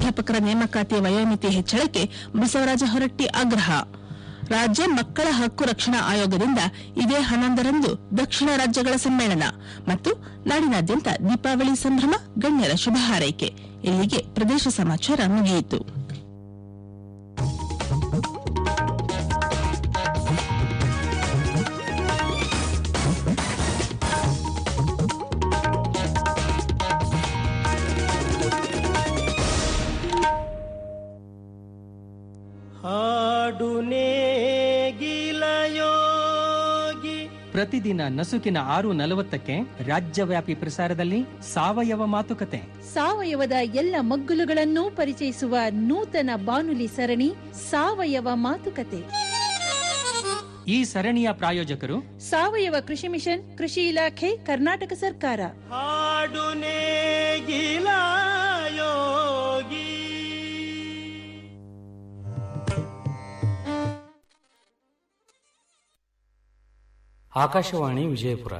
ಪ್ರಾಧ್ಯಾಪಕರ ನೇಮಕಾತಿ ವಯೋಮಿತಿ ಹೆಚ್ಚಳಕ್ಕೆ ಬಸವರಾಜ ಹೊರಟ್ಟಿ ಆಗ್ರಹ ರಾಜ್ಯ ಮಕ್ಕಳ ಹಕ್ಕು ರಕ್ಷಣಾ ಆಯೋಗದಿಂದ ಇದೇ ಹನ್ನೊಂದರಂದು ದಕ್ಷಿಣ ರಾಜ್ಯಗಳ ಸಮ್ಮೇಳನ ಮತ್ತು ನಾಡಿನಾದ್ಯಂತ ದೀಪಾವಳಿ ಸಂಭ್ರಮ ಗಣ್ಯರ ಶುಭ ಹಾರೈಕೆ ಇಲ್ಲಿಗೆ ಪ್ರದೇಶ ಸಮಾಚಾರ ಮುಗಿಯಿತು ಹಾಡು ನೇಗಿಲ ಯೋಗಿ ಪ್ರತಿದಿನ ನಸುಕಿನ ಆರು ನಲವತ್ತಕ್ಕೆ ರಾಜ್ಯವ್ಯಾಪಿ ಪ್ರಸಾರದಲ್ಲಿ ಸಾವಯವ ಮಾತುಕತೆ ಸಾವಯವದ ಎಲ್ಲ ಮಗ್ಗುಲುಗಳನ್ನು ಪರಿಚಯಿಸುವ ನೂತನ ಬಾನುಲಿ ಸರಣಿ ಸಾವಯವ ಮಾತುಕತೆ ಈ ಸರಣಿಯ ಪ್ರಾಯೋಜಕರು ಸಾವಯವ ಕೃಷಿ ಮಿಷನ್ ಕೃಷಿ ಇಲಾಖೆ ಕರ್ನಾಟಕ ಸರ್ಕಾರ ಹಾಡು ನೇಗಿಲ ಯೋಗಿ ಆಕಾಶವಾಣಿ ವಿಜಯಪುರ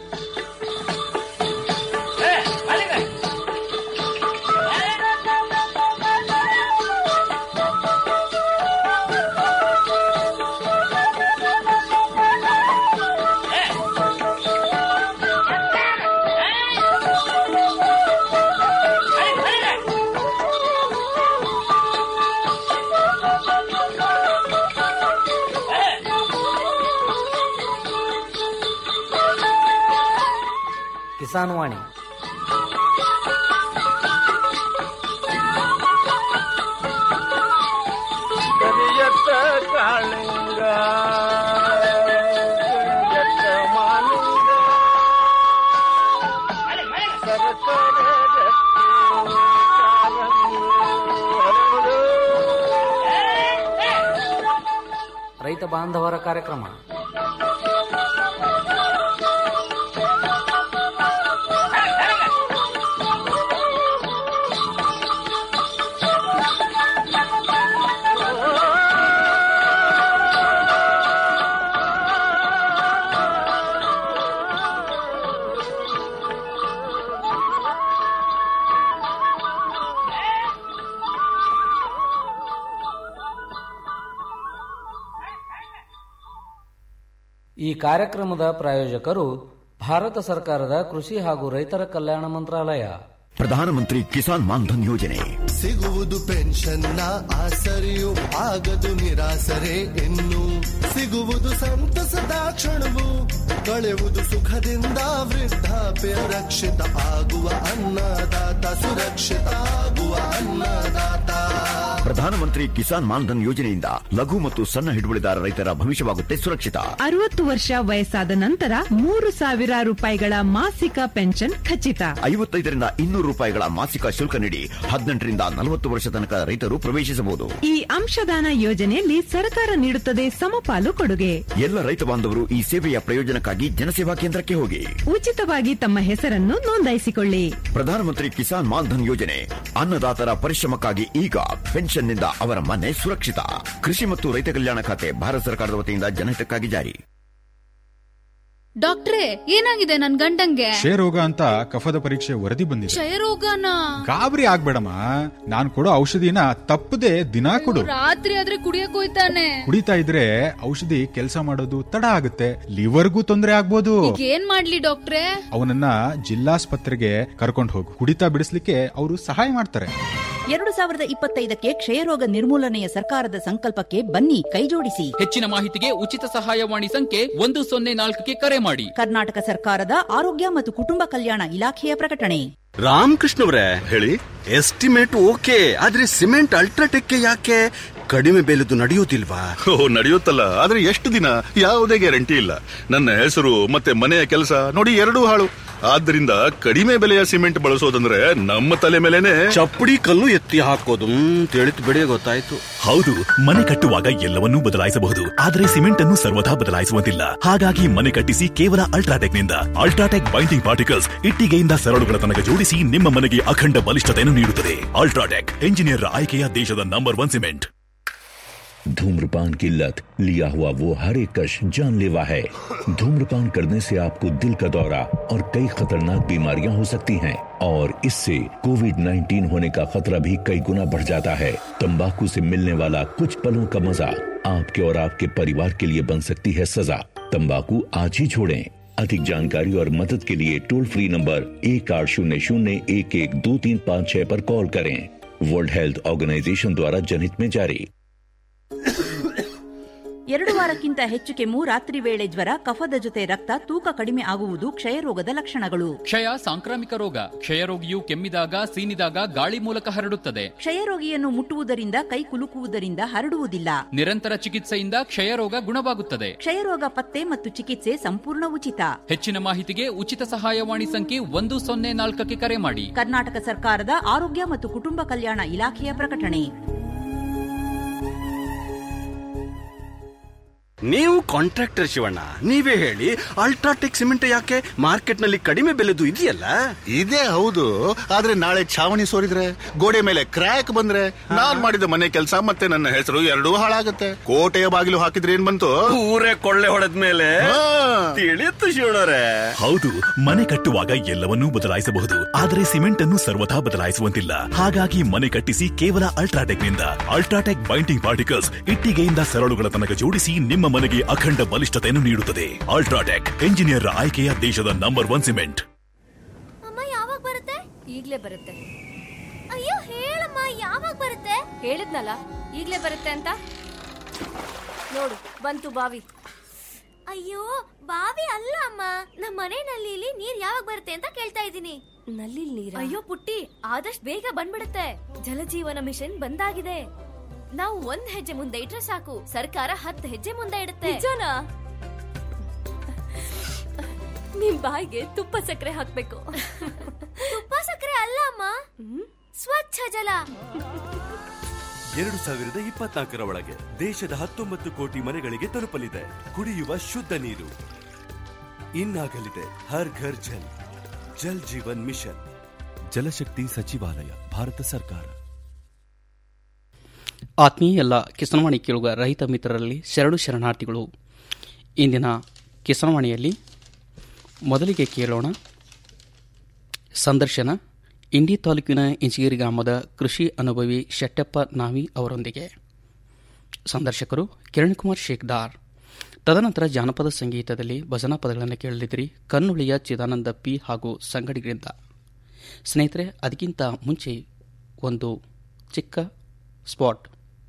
ಕಿಸಾನ್ ವಾಣಿ ಕರಿಯತ್ತ ಕಾಳಿಂಗ ಕರಿಯತ್ತ ಮಾಲಿಂಗ ಸರಸರ ರತ್ನ ಕಾರಂಗಿ ಹರಡು. ರೈತ ಬಾಂಧವರ ಕಾರ್ಯಕ್ರಮ ಈ ಕಾರ್ಯಕ್ರಮದ ಪ್ರಾಯೋಜಕರು ಭಾರತ ಸರ್ಕಾರದ ಕೃಷಿ ಹಾಗೂ ರೈತರ ಕಲ್ಯಾಣ ಮಂತ್ರಾಲಯ ಪ್ರಧಾನಮಂತ್ರಿ ಕಿಸಾನ್ ಮಾನ್ಧನ್ ಯೋಜನೆ ಸಿಗುವುದು ಪೆನ್ಷನ್ನ ಆಸರೆಯು ಆಗದು ನಿರಾಸರೆ ಇನ್ನು ಸಿಗುವುದು ಸಂತಸದ ಕ್ಷಣವು ಕಳೆಯುವುದು ಸುಖದಿಂದ ವೃದ್ಧಾಪ್ಯ ರಕ್ಷಿತ ಆಗುವ ಅನ್ನದಾತ ಸುರಕ್ಷಿತ ಆಗುವ ಅನ್ನದಾತ ಪ್ರಧಾನಮಂತ್ರಿ ಕಿಸಾನ್ ಮಾನ್ಧನ್ ಯೋಜನೆಯಿಂದ ಲಘು ಮತ್ತು ಸಣ್ಣ ಹಿಡುವಳಿದಾರ ರೈತರ ಭವಿಷ್ಯವಾಗುತ್ತೆ ಸುರಕ್ಷಿತ ಅರವತ್ತು ವರ್ಷ ವಯಸ್ಸಾದ ನಂತರ ಮೂರು ಸಾವಿರ ರೂಪಾಯಿಗಳ ಮಾಸಿಕ ಪೆನ್ಷನ್ ಖಚಿತ ಐವತ್ತೈದರಿಂದ ಇನ್ನೂರು ರೂಪಾಯಿಗಳ ಮಾಸಿಕ ಶುಲ್ಕ ನೀಡಿ ಹದಿನೆಂಟರಿಂದ ನಲವತ್ತು ವರ್ಷ ತನಕ ರೈತರು ಪ್ರವೇಶಿಸಬಹುದು ಈ ಅಂಶದಾನ ಯೋಜನೆಯಲ್ಲಿ ಸರ್ಕಾರ ನೀಡುತ್ತದೆ ಸಮಪಾಲು ಕೊಡುಗೆ ಎಲ್ಲ ರೈತ ಬಾಂಧವರು ಈ ಸೇವೆಯ ಪ್ರಯೋಜನಕ್ಕಾಗಿ ಜನಸೇವಾ ಕೇಂದ್ರಕ್ಕೆ ಹೋಗಿ ಉಚಿತವಾಗಿ ತಮ್ಮ ಹೆಸರನ್ನು ನೋಂದಾಯಿಸಿಕೊಳ್ಳಿ ಪ್ರಧಾನಮಂತ್ರಿ ಕಿಸಾನ್ ಮಾನ್ಧನ್ ಯೋಜನೆ ಅನ್ನದಾತರ ಪರಿಶ್ರಮಕ್ಕಾಗಿ ಈಗ ಪೆನ್ಷನ್ನಿಂದ ಅವರ ಮನೆ ಸುರಕ್ಷಿತ ಕೃಷಿ ಮತ್ತು ರೈತ ಕಲ್ಯಾಣ ಖಾತೆ ಭಾರತ ಸರ್ಕಾರದ ವತಿಯಿಂದ ಜನಹಿತಕ್ಕಾಗಿ ಜಾರಿ ಡಾಕ್ಟ್ರೇ ಏನಾಗಿದೆ ನನ್ ಗಂಡಂಗೆ ಕ್ಷಯರೋಗ ಅಂತ ಕಫದ ಪರೀಕ್ಷೆ ವರದಿ ಬಂದಿದೆ ಕ್ಷಯರೋಗನ ಗಾಬರಿ ಆಗ್ಬೇಡಮ್ಮ ನಾನ್ ಕೊಡೋ ಔಷಧಿನ ತಪ್ಪದೆ ದಿನಾ ಕೊಡು ರಾತ್ರಿ ಆದ್ರೆ ಕುಡಿಯಕ್ ಹೋಯ್ತಾನೆ ಕುಡಿತಾ ಇದ್ರೆ ಔಷಧಿ ಕೆಲಸ ಮಾಡೋದು ತಡ ಆಗುತ್ತೆ ಲಿವರ್ಗೂ ತೊಂದರೆ ಆಗ್ಬೋದು ಈಗ ಏನ್ ಮಾಡ್ಲಿ ಡಾಕ್ಟ್ರೇ ಅವನನ್ನ ಜಿಲ್ಲಾಸ್ಪತ್ರೆಗೆ ಕರ್ಕೊಂಡು ಹೋಗು ಕುಡಿತಾ ಬಿಡಿಸ್ಲಿಕ್ಕೆ ಅವರು ಸಹಾಯ ಮಾಡ್ತಾರೆ ಎರಡು ಸಾವಿರದ ಇಪ್ಪತ್ತೈದಕ್ಕೆ ಕ್ಷಯರೋಗ ನಿರ್ಮೂಲನೆಯ ಸರ್ಕಾರದ ಸಂಕಲ್ಪಕ್ಕೆ ಬನ್ನಿ ಕೈಜೋಡಿಸಿ ಹೆಚ್ಚಿನ ಮಾಹಿತಿಗೆ ಉಚಿತ ಸಹಾಯವಾಣಿ ಸಂಖ್ಯೆ ಒಂದು ಸೊನ್ನೆ ನಾಲ್ಕಕ್ಕೆ ಕರೆ ಮಾಡಿ ಕರ್ನಾಟಕ ಸರ್ಕಾರದ ಆರೋಗ್ಯ ಮತ್ತು ಕುಟುಂಬ ಕಲ್ಯಾಣ ಇಲಾಖೆಯ ಪ್ರಕಟಣೆ ರಾಮಕೃಷ್ಣವ್ರೆ ಹೇಳಿ ಎಸ್ಟಿಮೇಟ್ ಓಕೆ ಆದ್ರೆ ಸಿಮೆಂಟ್ ಅಲ್ಟ್ರಾಟೆಕ್ ಯಾಕೆ ಕಡಿಮೆ ಬೆಲೆದು ನಡೆಯುವುದಿಲ್ವಾ ಓ ನಡೆಯುತ್ತಲ್ಲ ಆದ್ರೆ ಎಷ್ಟು ದಿನ ಯಾವುದೇ ಗ್ಯಾರಂಟಿ ಇಲ್ಲ ನನ್ನ ಹೆಸರು ಮತ್ತೆ ಮನೆಯ ಕೆಲಸ ನೋಡಿ ಎರಡೂ ಹಾಳು ಆದ್ದರಿಂದ ಕಡಿಮೆ ಬೆಲೆಯ ಸಿಮೆಂಟ್ ಬಳಸೋದಂದ್ರೆ ನಮ್ಮ ತಲೆ ಮೇಲೆನೆ ಚಪ್ಪಡಿ ಕಲ್ಲು ಎತ್ತಿ ಹಾಕೋದು ತಿಳಿತು ಬಿಡಿ ಗೊತ್ತಾಯ್ತು ಹೌದು ಮನೆ ಕಟ್ಟುವಾಗ ಎಲ್ಲವನ್ನೂ ಬದಲಾಯಿಸಬಹುದು ಆದರೆ ಸಿಮೆಂಟ್ ಅನ್ನು ಸರ್ವದಾ ಬದಲಾಯಿಸುವಂತಿಲ್ಲ ಹಾಗಾಗಿ ಮನೆ ಕಟ್ಟಿಸಿ ಕೇವಲ ಅಲ್ಟ್ರಾಟೆಕ್ ನಿಂದ ಅಲ್ಟ್ರಾಟೆಕ್ ಬೈಂಡಿಂಗ್ ಪಾರ್ಟಿಕಲ್ಸ್ ಇಟ್ಟಿಗೆಯಿಂದ ಸರಳುಗಳ ತನಕ ಜೋಡಿಸಿ ನಿಮ್ಮ ಮನೆಗೆ ಅಖಂಡ ಬಲಿಷ್ಠತೆಯನ್ನು ನೀಡುತ್ತದೆ ಅಲ್ಟ್ರಾಟೆಕ್ ಎಂಜಿನಿಯರ್ ಆಯ್ಕೆಯ ದೇಶದ ನಂಬರ್ ಒನ್ ಸಿಮೆಂಟ್ धूम्रपान की लत लिया हुआ वो हर एक कश जानलेवा है धूम्रपान करने से आपको दिल का दौरा और कई खतरनाक बीमारियां हो सकती हैं और इससे कोविड 19 होने का खतरा भी कई गुना बढ़ जाता है तंबाकू से मिलने वाला कुछ पलों का मजा आपके और आपके परिवार के लिए बन सकती है सजा तंबाकू आज ही छोड़ें अधिक जानकारी और मदद के लिए टोल फ्री नंबर एक आठ शून्य शून्य एक एक दो तीन पाँच छह पर कॉल करें वर्ल्ड हेल्थ ऑर्गेनाइजेशन द्वारा जनहित में जारी ಎರಡು ವಾರಕ್ಕಿಂತ ಹೆಚ್ಚು ಕೆಮ್ಮು ರಾತ್ರಿ ವೇಳೆ ಜ್ವರ ಕಫದ ಜೊತೆ ರಕ್ತ ತೂಕ ಕಡಿಮೆ ಆಗುವುದು ಕ್ಷಯರೋಗದ ಲಕ್ಷಣಗಳು ಕ್ಷಯ ಸಾಂಕ್ರಾಮಿಕ ರೋಗ ಕ್ಷಯರೋಗಿಯು ಕೆಮ್ಮಿದಾಗ ಸೀನಿದಾಗ ಗಾಳಿ ಮೂಲಕ ಹರಡುತ್ತದೆ ಕ್ಷಯರೋಗಿಯನ್ನು ಮುಟ್ಟುವುದರಿಂದ ಕೈ ಕುಲುಕುವುದರಿಂದ ಹರಡುವುದಿಲ್ಲ ನಿರಂತರ ಚಿಕಿತ್ಸೆಯಿಂದ ಕ್ಷಯರೋಗ ಗುಣವಾಗುತ್ತದೆ ಕ್ಷಯರೋಗ ಪತ್ತೆ ಮತ್ತು ಚಿಕಿತ್ಸೆ ಸಂಪೂರ್ಣ ಉಚಿತ ಹೆಚ್ಚಿನ ಮಾಹಿತಿಗೆ ಉಚಿತ ಸಹಾಯವಾಣಿ ಸಂಖ್ಯೆ ಒಂದು ಸೊನ್ನೆ ನಾಲ್ಕಕ್ಕೆ ಕರೆ ಮಾಡಿ ಕರ್ನಾಟಕ ಸರ್ಕಾರದ ಆರೋಗ್ಯ ಮತ್ತು ಕುಟುಂಬ ಕಲ್ಯಾಣ ಇಲಾಖೆಯ ಪ್ರಕಟಣೆ ನೀವು ಕಾಂಟ್ರಾಕ್ಟರ್ ಶಿವಣ್ಣ ನೀವೇ ಹೇಳಿ ಅಲ್ಟ್ರಾಟೆಕ್ ಸಿಮೆಂಟ್ ಯಾಕೆ ಮಾರ್ಕೆಟ್ ನಲ್ಲಿ ಕಡಿಮೆ ಬೆಲೆದು ಇದೆಯಲ್ಲ ಇದೇ ಹೌದು ಆದ್ರೆ ನಾಳೆ ಛಾವಣಿ ಸೋರಿದ್ರೆ ಗೋಡೆ ಮೇಲೆ ಕ್ರ್ಯಾಕ್ ಬಂದ್ರೆ ನಾನ್ ಮಾಡಿದ ಮನೆ ಕೆಲಸ ಮತ್ತೆ ನನ್ನ ಹೆಸರು ಎರಡೂ ಹಾಳಾಗತ್ತೆ ಕೋಟೆಯ ಬಾಗಿಲು ಹಾಕಿದ್ರೆ ಏನ್ ಬಂತು ಊರೇ ಕೊಳ್ಳೆ ಹೊಡೆದ ಮೇಲೆ ತಿಳಿಯುತ್ತು ಶಿವಣ್ಣರೇ ಹೌದು ಮನೆ ಕಟ್ಟುವಾಗ ಎಲ್ಲವನ್ನೂ ಬದಲಾಯಿಸಬಹುದು ಆದರೆ ಸಿಮೆಂಟ್ ಅನ್ನು ಸರ್ವಥಾ ಬದಲಾಯಿಸುವಂತಿಲ್ಲ ಹಾಗಾಗಿ ಮನೆ ಕಟ್ಟಿಸಿ ಕೇವಲ ಅಲ್ಟ್ರಾಟೆಕ್ ನಿಂದ ಅಲ್ಟ್ರಾಟೆಕ್ ಬೈಂಡಿಂಗ್ ಪಾರ್ಟಿಕಲ್ಸ್ ಇಟ್ಟಿಗೆಯಿಂದ ಸರಳುಗಳ ತನಕ ಜೋಡಿಸಿ ನಿಮ್ಮ ಮನೆಗೆ ಅಖಂಡ ಬಲಿಷ್ಠತೆಯನ್ನು ನೀಡುತ್ತದೆ ಅಲ್ಟ್ರಾಟೆಕ್ ಎಂಜಿನಿಯರ್ ಆಯ್ಕೆಯ ದೇಶದ ನಂಬರ್ ಒನ್ ಸಿಮೆಂಟ್ ಅಮ್ಮ ಯಾವಾಗ ಬರುತ್ತೆ ಈಗ್ಲೇ ಬರುತ್ತೆ ಅಯ್ಯೋ ಹೇಳಮ್ಮ ಯಾವಾಗ ಬರುತ್ತೆ ಹೇಳಿದ್ನಲ್ಲ ಈಗ್ಲೇ ಬರುತ್ತೆ ಅಂತ ನೋಡು ಬಂತು ಬಾವಿ ಅಯ್ಯೋ ಬಾವಿ ಅಲ್ಲ ಅಮ್ಮ ನಮ್ಮ ಮನೆ ನಲ್ಲಿಲಿ ನೀರ್ ಯಾವಾಗ ಬರುತ್ತೆ ಅಂತ ಕೇಳ್ತಾ ಇದ್ದೀನಿ ನಲ್ಲಿ ನೀರ್ ಅಯ್ಯೋ ಪುಟ್ಟಿ ಆದಷ್ಟು ಬೇಗ ಬಂದ್ಬಿಡುತ್ತೆ ಜಲಜೀವನ ಮಿಷನ್ ಬಂದಾಗಿದೆ ನಾವು ಒಂದ್ ಹೆಜ್ಜೆ ಮುಂದೆ ಇಟ್ರೆ ಸಾಕು ಸರ್ಕಾರ ಹತ್ತು ಹೆಜ್ಜೆ ಮುಂದೆ ಇಡುತ್ತೆ ನಿಜನಾ ನಿಮ್ ಬಾಯಿಗೆ ತುಪ್ಪ ಸಕ್ಕರೆ ಹಾಕ್ಬೇಕು ತುಪ್ಪ ಸಕ್ಕರೆ ಅಲ್ಲ ಅಮ್ಮ ಸ್ವಚ್ಛ ಜಲ ಎರಡು ಸಾವಿರದ ಇಪ್ಪತ್ನಾಲ್ಕರ ಒಳಗೆ ದೇಶದ ಹತ್ತೊಂಬತ್ತು ಕೋಟಿ ಮನೆಗಳಿಗೆ ತಲುಪಲಿದೆ ಕುಡಿಯುವ ಶುದ್ಧ ನೀರು ಇನ್ನಾಗಲಿದೆ ಹರ್ ಘರ್ ಜಲ್ ಜಲ್ ಜೀವನ್ ಮಿಷನ್ ಜಲಶಕ್ತಿ ಸಚಿವಾಲಯ ಭಾರತ ಸರ್ಕಾರ ಆತ್ಮೀಯ ಎಲ್ಲ ಕಿಸನವಾಣಿ ಕೇಳುವ ರೈತ ಮಿತ್ರರಲ್ಲಿ ಶರಣು ಶರಣಾರ್ಥಿಗಳು ಇಂದಿನ ಕಿಸನವಾಣಿಯಲ್ಲಿ ಮೊದಲಿಗೆ ಕೇಳೋಣ ಸಂದರ್ಶನ ಇಂಡಿ ತಾಲೂಕಿನ ಇಂಚಗೇರಿ ಗ್ರಾಮದ ಕೃಷಿ ಅನುಭವಿ ಶೆಟ್ಟಪ್ಪ ನಾವಿ ಅವರೊಂದಿಗೆ ಸಂದರ್ಶಕರು ಕಿರಣ್ ಶೇಖ್ದಾರ್ ತದನಂತರ ಜಾನಪದ ಸಂಗೀತದಲ್ಲಿ ಭಜನಾ ಪದಗಳನ್ನು ಕೇಳಲಿದ್ರಿ ಕನ್ನುಳಿಯ ಚಿದಾನಂದ ಪಿ ಹಾಗೂ ಸಂಗಡಿಗರಿಂದ ಸ್ನೇಹಿತರೆ ಅದಕ್ಕಿಂತ ಮುಂಚೆ ಒಂದು ಚಿಕ್ಕ ಸ್ಪಾಟ್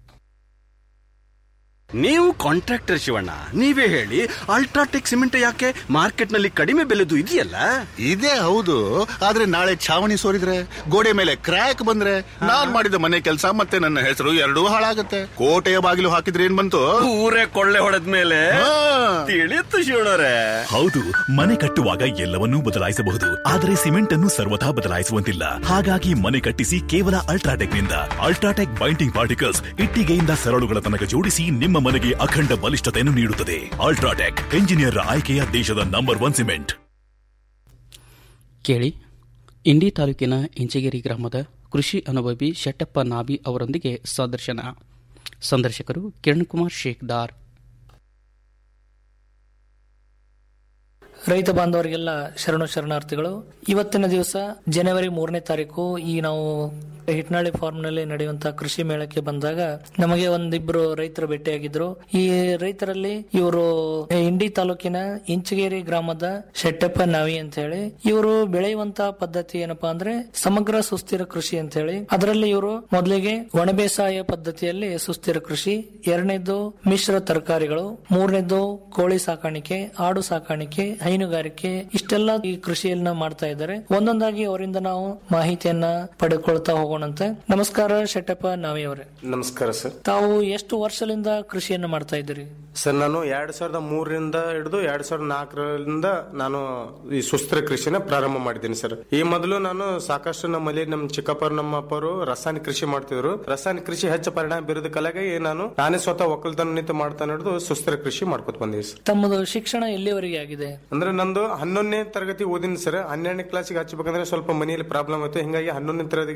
ನೀವು ಕಾಂಟ್ರಾಕ್ಟರ್ ಶಿವಣ್ಣ ನೀವೇ ಹೇಳಿ ಅಲ್ಟ್ರಾಟೆಕ್ ಸಿಮೆಂಟ್ ಯಾಕೆ ಮಾರ್ಕೆಟ್ ನಲ್ಲಿ ಕಡಿಮೆ ಬೆಲೆದು ಇದೆಯಲ್ಲ ಇದೇ ಹೌದು ಆದ್ರೆ ನಾಳೆ ಛಾವಣಿ ಸೋರಿದ್ರೆ ಗೋಡೆ ಮೇಲೆ ಕ್ರ್ಯಾಕ್ ಬಂದ್ರೆ ನಾನ್ ಮಾಡಿದ ಮನೆ ಕೆಲಸ ಮತ್ತೆ ನನ್ನ ಹೆಸರು ಎರಡೂ ಹಾಳಾಗತ್ತೆ ಕೋಟೆಯ ಬಾಗಿಲು ಹಾಕಿದ್ರೆ ಏನ್ ಬಂತು ಊರೇ ಕೊಳ್ಳೆ ಹೊಡೆದ ಮೇಲೆ ತಿಳಿಯುತ್ತು ಶಿವಣ್ಣರೇ ಹೌದು ಮನೆ ಕಟ್ಟುವಾಗ ಎಲ್ಲವನ್ನೂ ಬದಲಾಯಿಸಬಹುದು ಆದರೆ ಸಿಮೆಂಟ್ ಅನ್ನು ಸರ್ವಥಾ ಬದಲಾಯಿಸುವಂತಿಲ್ಲ ಹಾಗಾಗಿ ಮನೆ ಕಟ್ಟಿಸಿ ಕೇವಲ ಅಲ್ಟ್ರಾಟೆಕ್ ನಿಂದ ಅಲ್ಟ್ರಾಟೆಕ್ ಬೈಂಡಿಂಗ್ ಪಾರ್ಟಿಕಲ್ಸ್ ಇಟ್ಟಿಗೆಯಿಂದ ಸರಳುಗಳ ತನಕ ಜೋಡಿಸಿ ನಿಮ್ಮ ಮನೆಗೆ ಅಖಂಡ ಬಲಿಷ್ಠತೆಯನ್ನು ನೀಡುತ್ತದೆ ಅಲ್ಟ್ರಾಟೆಕ್ ಎಂಜಿನಿಯರ್ ಆಯ್ಕೆಯ ದೇಶದ ನಂಬರ್ ಒನ್ ಸಿಮೆಂಟ್ ಕೇಳಿ ಇಂಡಿ ತಾಲೂಕಿನ ಇಂಚಗೇರಿ ಗ್ರಾಮದ ಕೃಷಿ ಅನುಭವಿ ಶೆಟ್ಟಪ್ಪ ನಾಬಿ ಅವರೊಂದಿಗೆ ಸಂದರ್ಶನ ಸಂದರ್ಶಕರು ಕಿರಣ್ ಕುಮಾರ್ ಶೇಖ್ದಾರ್ ರೈತ ಬಾಂಧವರಿಗೆಲ್ಲ ಶರಣು ಶರಣಾರ್ಥಿಗಳು ಇವತ್ತಿನ ದಿವಸ ಜನವರಿ ಮೂರನೇ ತಾರೀಕು ಈ ನಾವು ಹಿಟ್ನಾಳಿ ಫಾರ್ಮ್ ನಲ್ಲಿ ನಡೆಯುವಂತಹ ಕೃಷಿ ಮೇಳಕ್ಕೆ ಬಂದಾಗ ನಮಗೆ ಒಂದಿಬ್ರು ರೈತರು ಭೇಟಿಯಾಗಿದ್ರು ಈ ರೈತರಲ್ಲಿ ಇವರು ಇಂಡಿ ತಾಲೂಕಿನ ಇಂಚಗೇರಿ ಗ್ರಾಮದ ಶೆಟ್ಟಪ್ಪ ನಾವಿ ಅಂತ ಹೇಳಿ ಇವರು ಬೆಳೆಯುವಂತಹ ಪದ್ಧತಿ ಏನಪ್ಪಾ ಅಂದ್ರೆ ಸಮಗ್ರ ಸುಸ್ಥಿರ ಕೃಷಿ ಅಂತ ಹೇಳಿ ಅದರಲ್ಲಿ ಇವರು ಮೊದಲಿಗೆ ಒಣ ಬೇಸಾಯ ಪದ್ಧತಿಯಲ್ಲಿ ಸುಸ್ಥಿರ ಕೃಷಿ ಎರಡನೇದು ಮಿಶ್ರ ತರಕಾರಿಗಳು ಮೂರನೇದು ಕೋಳಿ ಸಾಕಾಣಿಕೆ ಆಡು ಸಾಕಾಣಿಕೆ ಹೈನುಗಾರಿಕೆ ಇಷ್ಟೆಲ್ಲ ಈ ಕೃಷಿಯನ್ನ ಮಾಡ್ತಾ ಇದ್ದಾರೆ ಒಂದೊಂದಾಗಿ ಅವರಿಂದ ನಾವು ಮಾಹಿತಿಯನ್ನ ಪಡೆದುಕೊಳ್ತಾ ಹೋಗೋಣಂತೆ ನಮಸ್ಕಾರ ಶೆಟ್ಟಪ್ಪ ನಾವಿ ಅವರೇ ನಮಸ್ಕಾರ ಸರ್ ತಾವು ಎಷ್ಟು ವರ್ಷದಿಂದ ಕೃಷಿಯನ್ನ ಮಾಡ್ತಾ ಇದ್ದೀರಿ ಸರ್ ನಾನು ಎರಡ್ ಸಾವಿರದ ಮೂರರಿಂದ ಹಿಡಿದು ಎರಡ್ ಸಾವಿರದ ನಾಲ್ಕರಿಂದ ನಾನು ಈ ಸುಸ್ಥಿರ ಕೃಷಿನ ಪ್ರಾರಂಭ ಮಾಡಿದ್ದೀನಿ ಸರ್ ಈ ಮೊದಲು ನಾನು ಸಾಕಷ್ಟು ನಮ್ಮಲ್ಲಿ ನಮ್ಮ ಚಿಕ್ಕಪ್ಪರು ನಮ್ಮ ಅಪ್ಪರು ರಾಸಾಯನಿಕ ಕೃಷಿ ಮಾಡ್ತಿದ್ರು ರಾಸಾಯನಿಕ ಕೃಷಿ ಹೆಚ್ಚು ಪರಿಣಾಮ ಬೀರೋದ ಕಲೆಗಾಗಿ ನಾನು ನಾನೇ ಸ್ವತಃ ಒಕ್ಕಲ್ತನ ನಿಂತು ಮಾಡ್ತಾ ನಡೆದು ಸುಸ್ಥಿರ ಕೃಷಿ ಮಾಡ್ಕೊತ ಬಂದೀವಿ ಸರ್ ತಮ್ಮದು ಶಿಕ್ಷಣ ಎಲ್ಲಿವರೆಗೆ ಆಗಿದೆ ಅಂದ್ರೆ ನಂದು ಹನ್ನೊಂದನೇ ತರಗತಿ ಓದಿನ ಸರ್ ಹನ್ನೆರಡನೇ ಕ್ಲಾಸಿಗೆ ಹಚ್ಚಬೇಕಂದ್ರೆ ಸ್ವಲ್ಪ ಮನೆಯಲ್ಲಿ ಪ್ರಾಬ್ಲಮ್ ಆಯ್ತು ಹಿಂಗಾಗಿ ಹನ್ನೊಂದನೇ ತರಗತಿಗೆ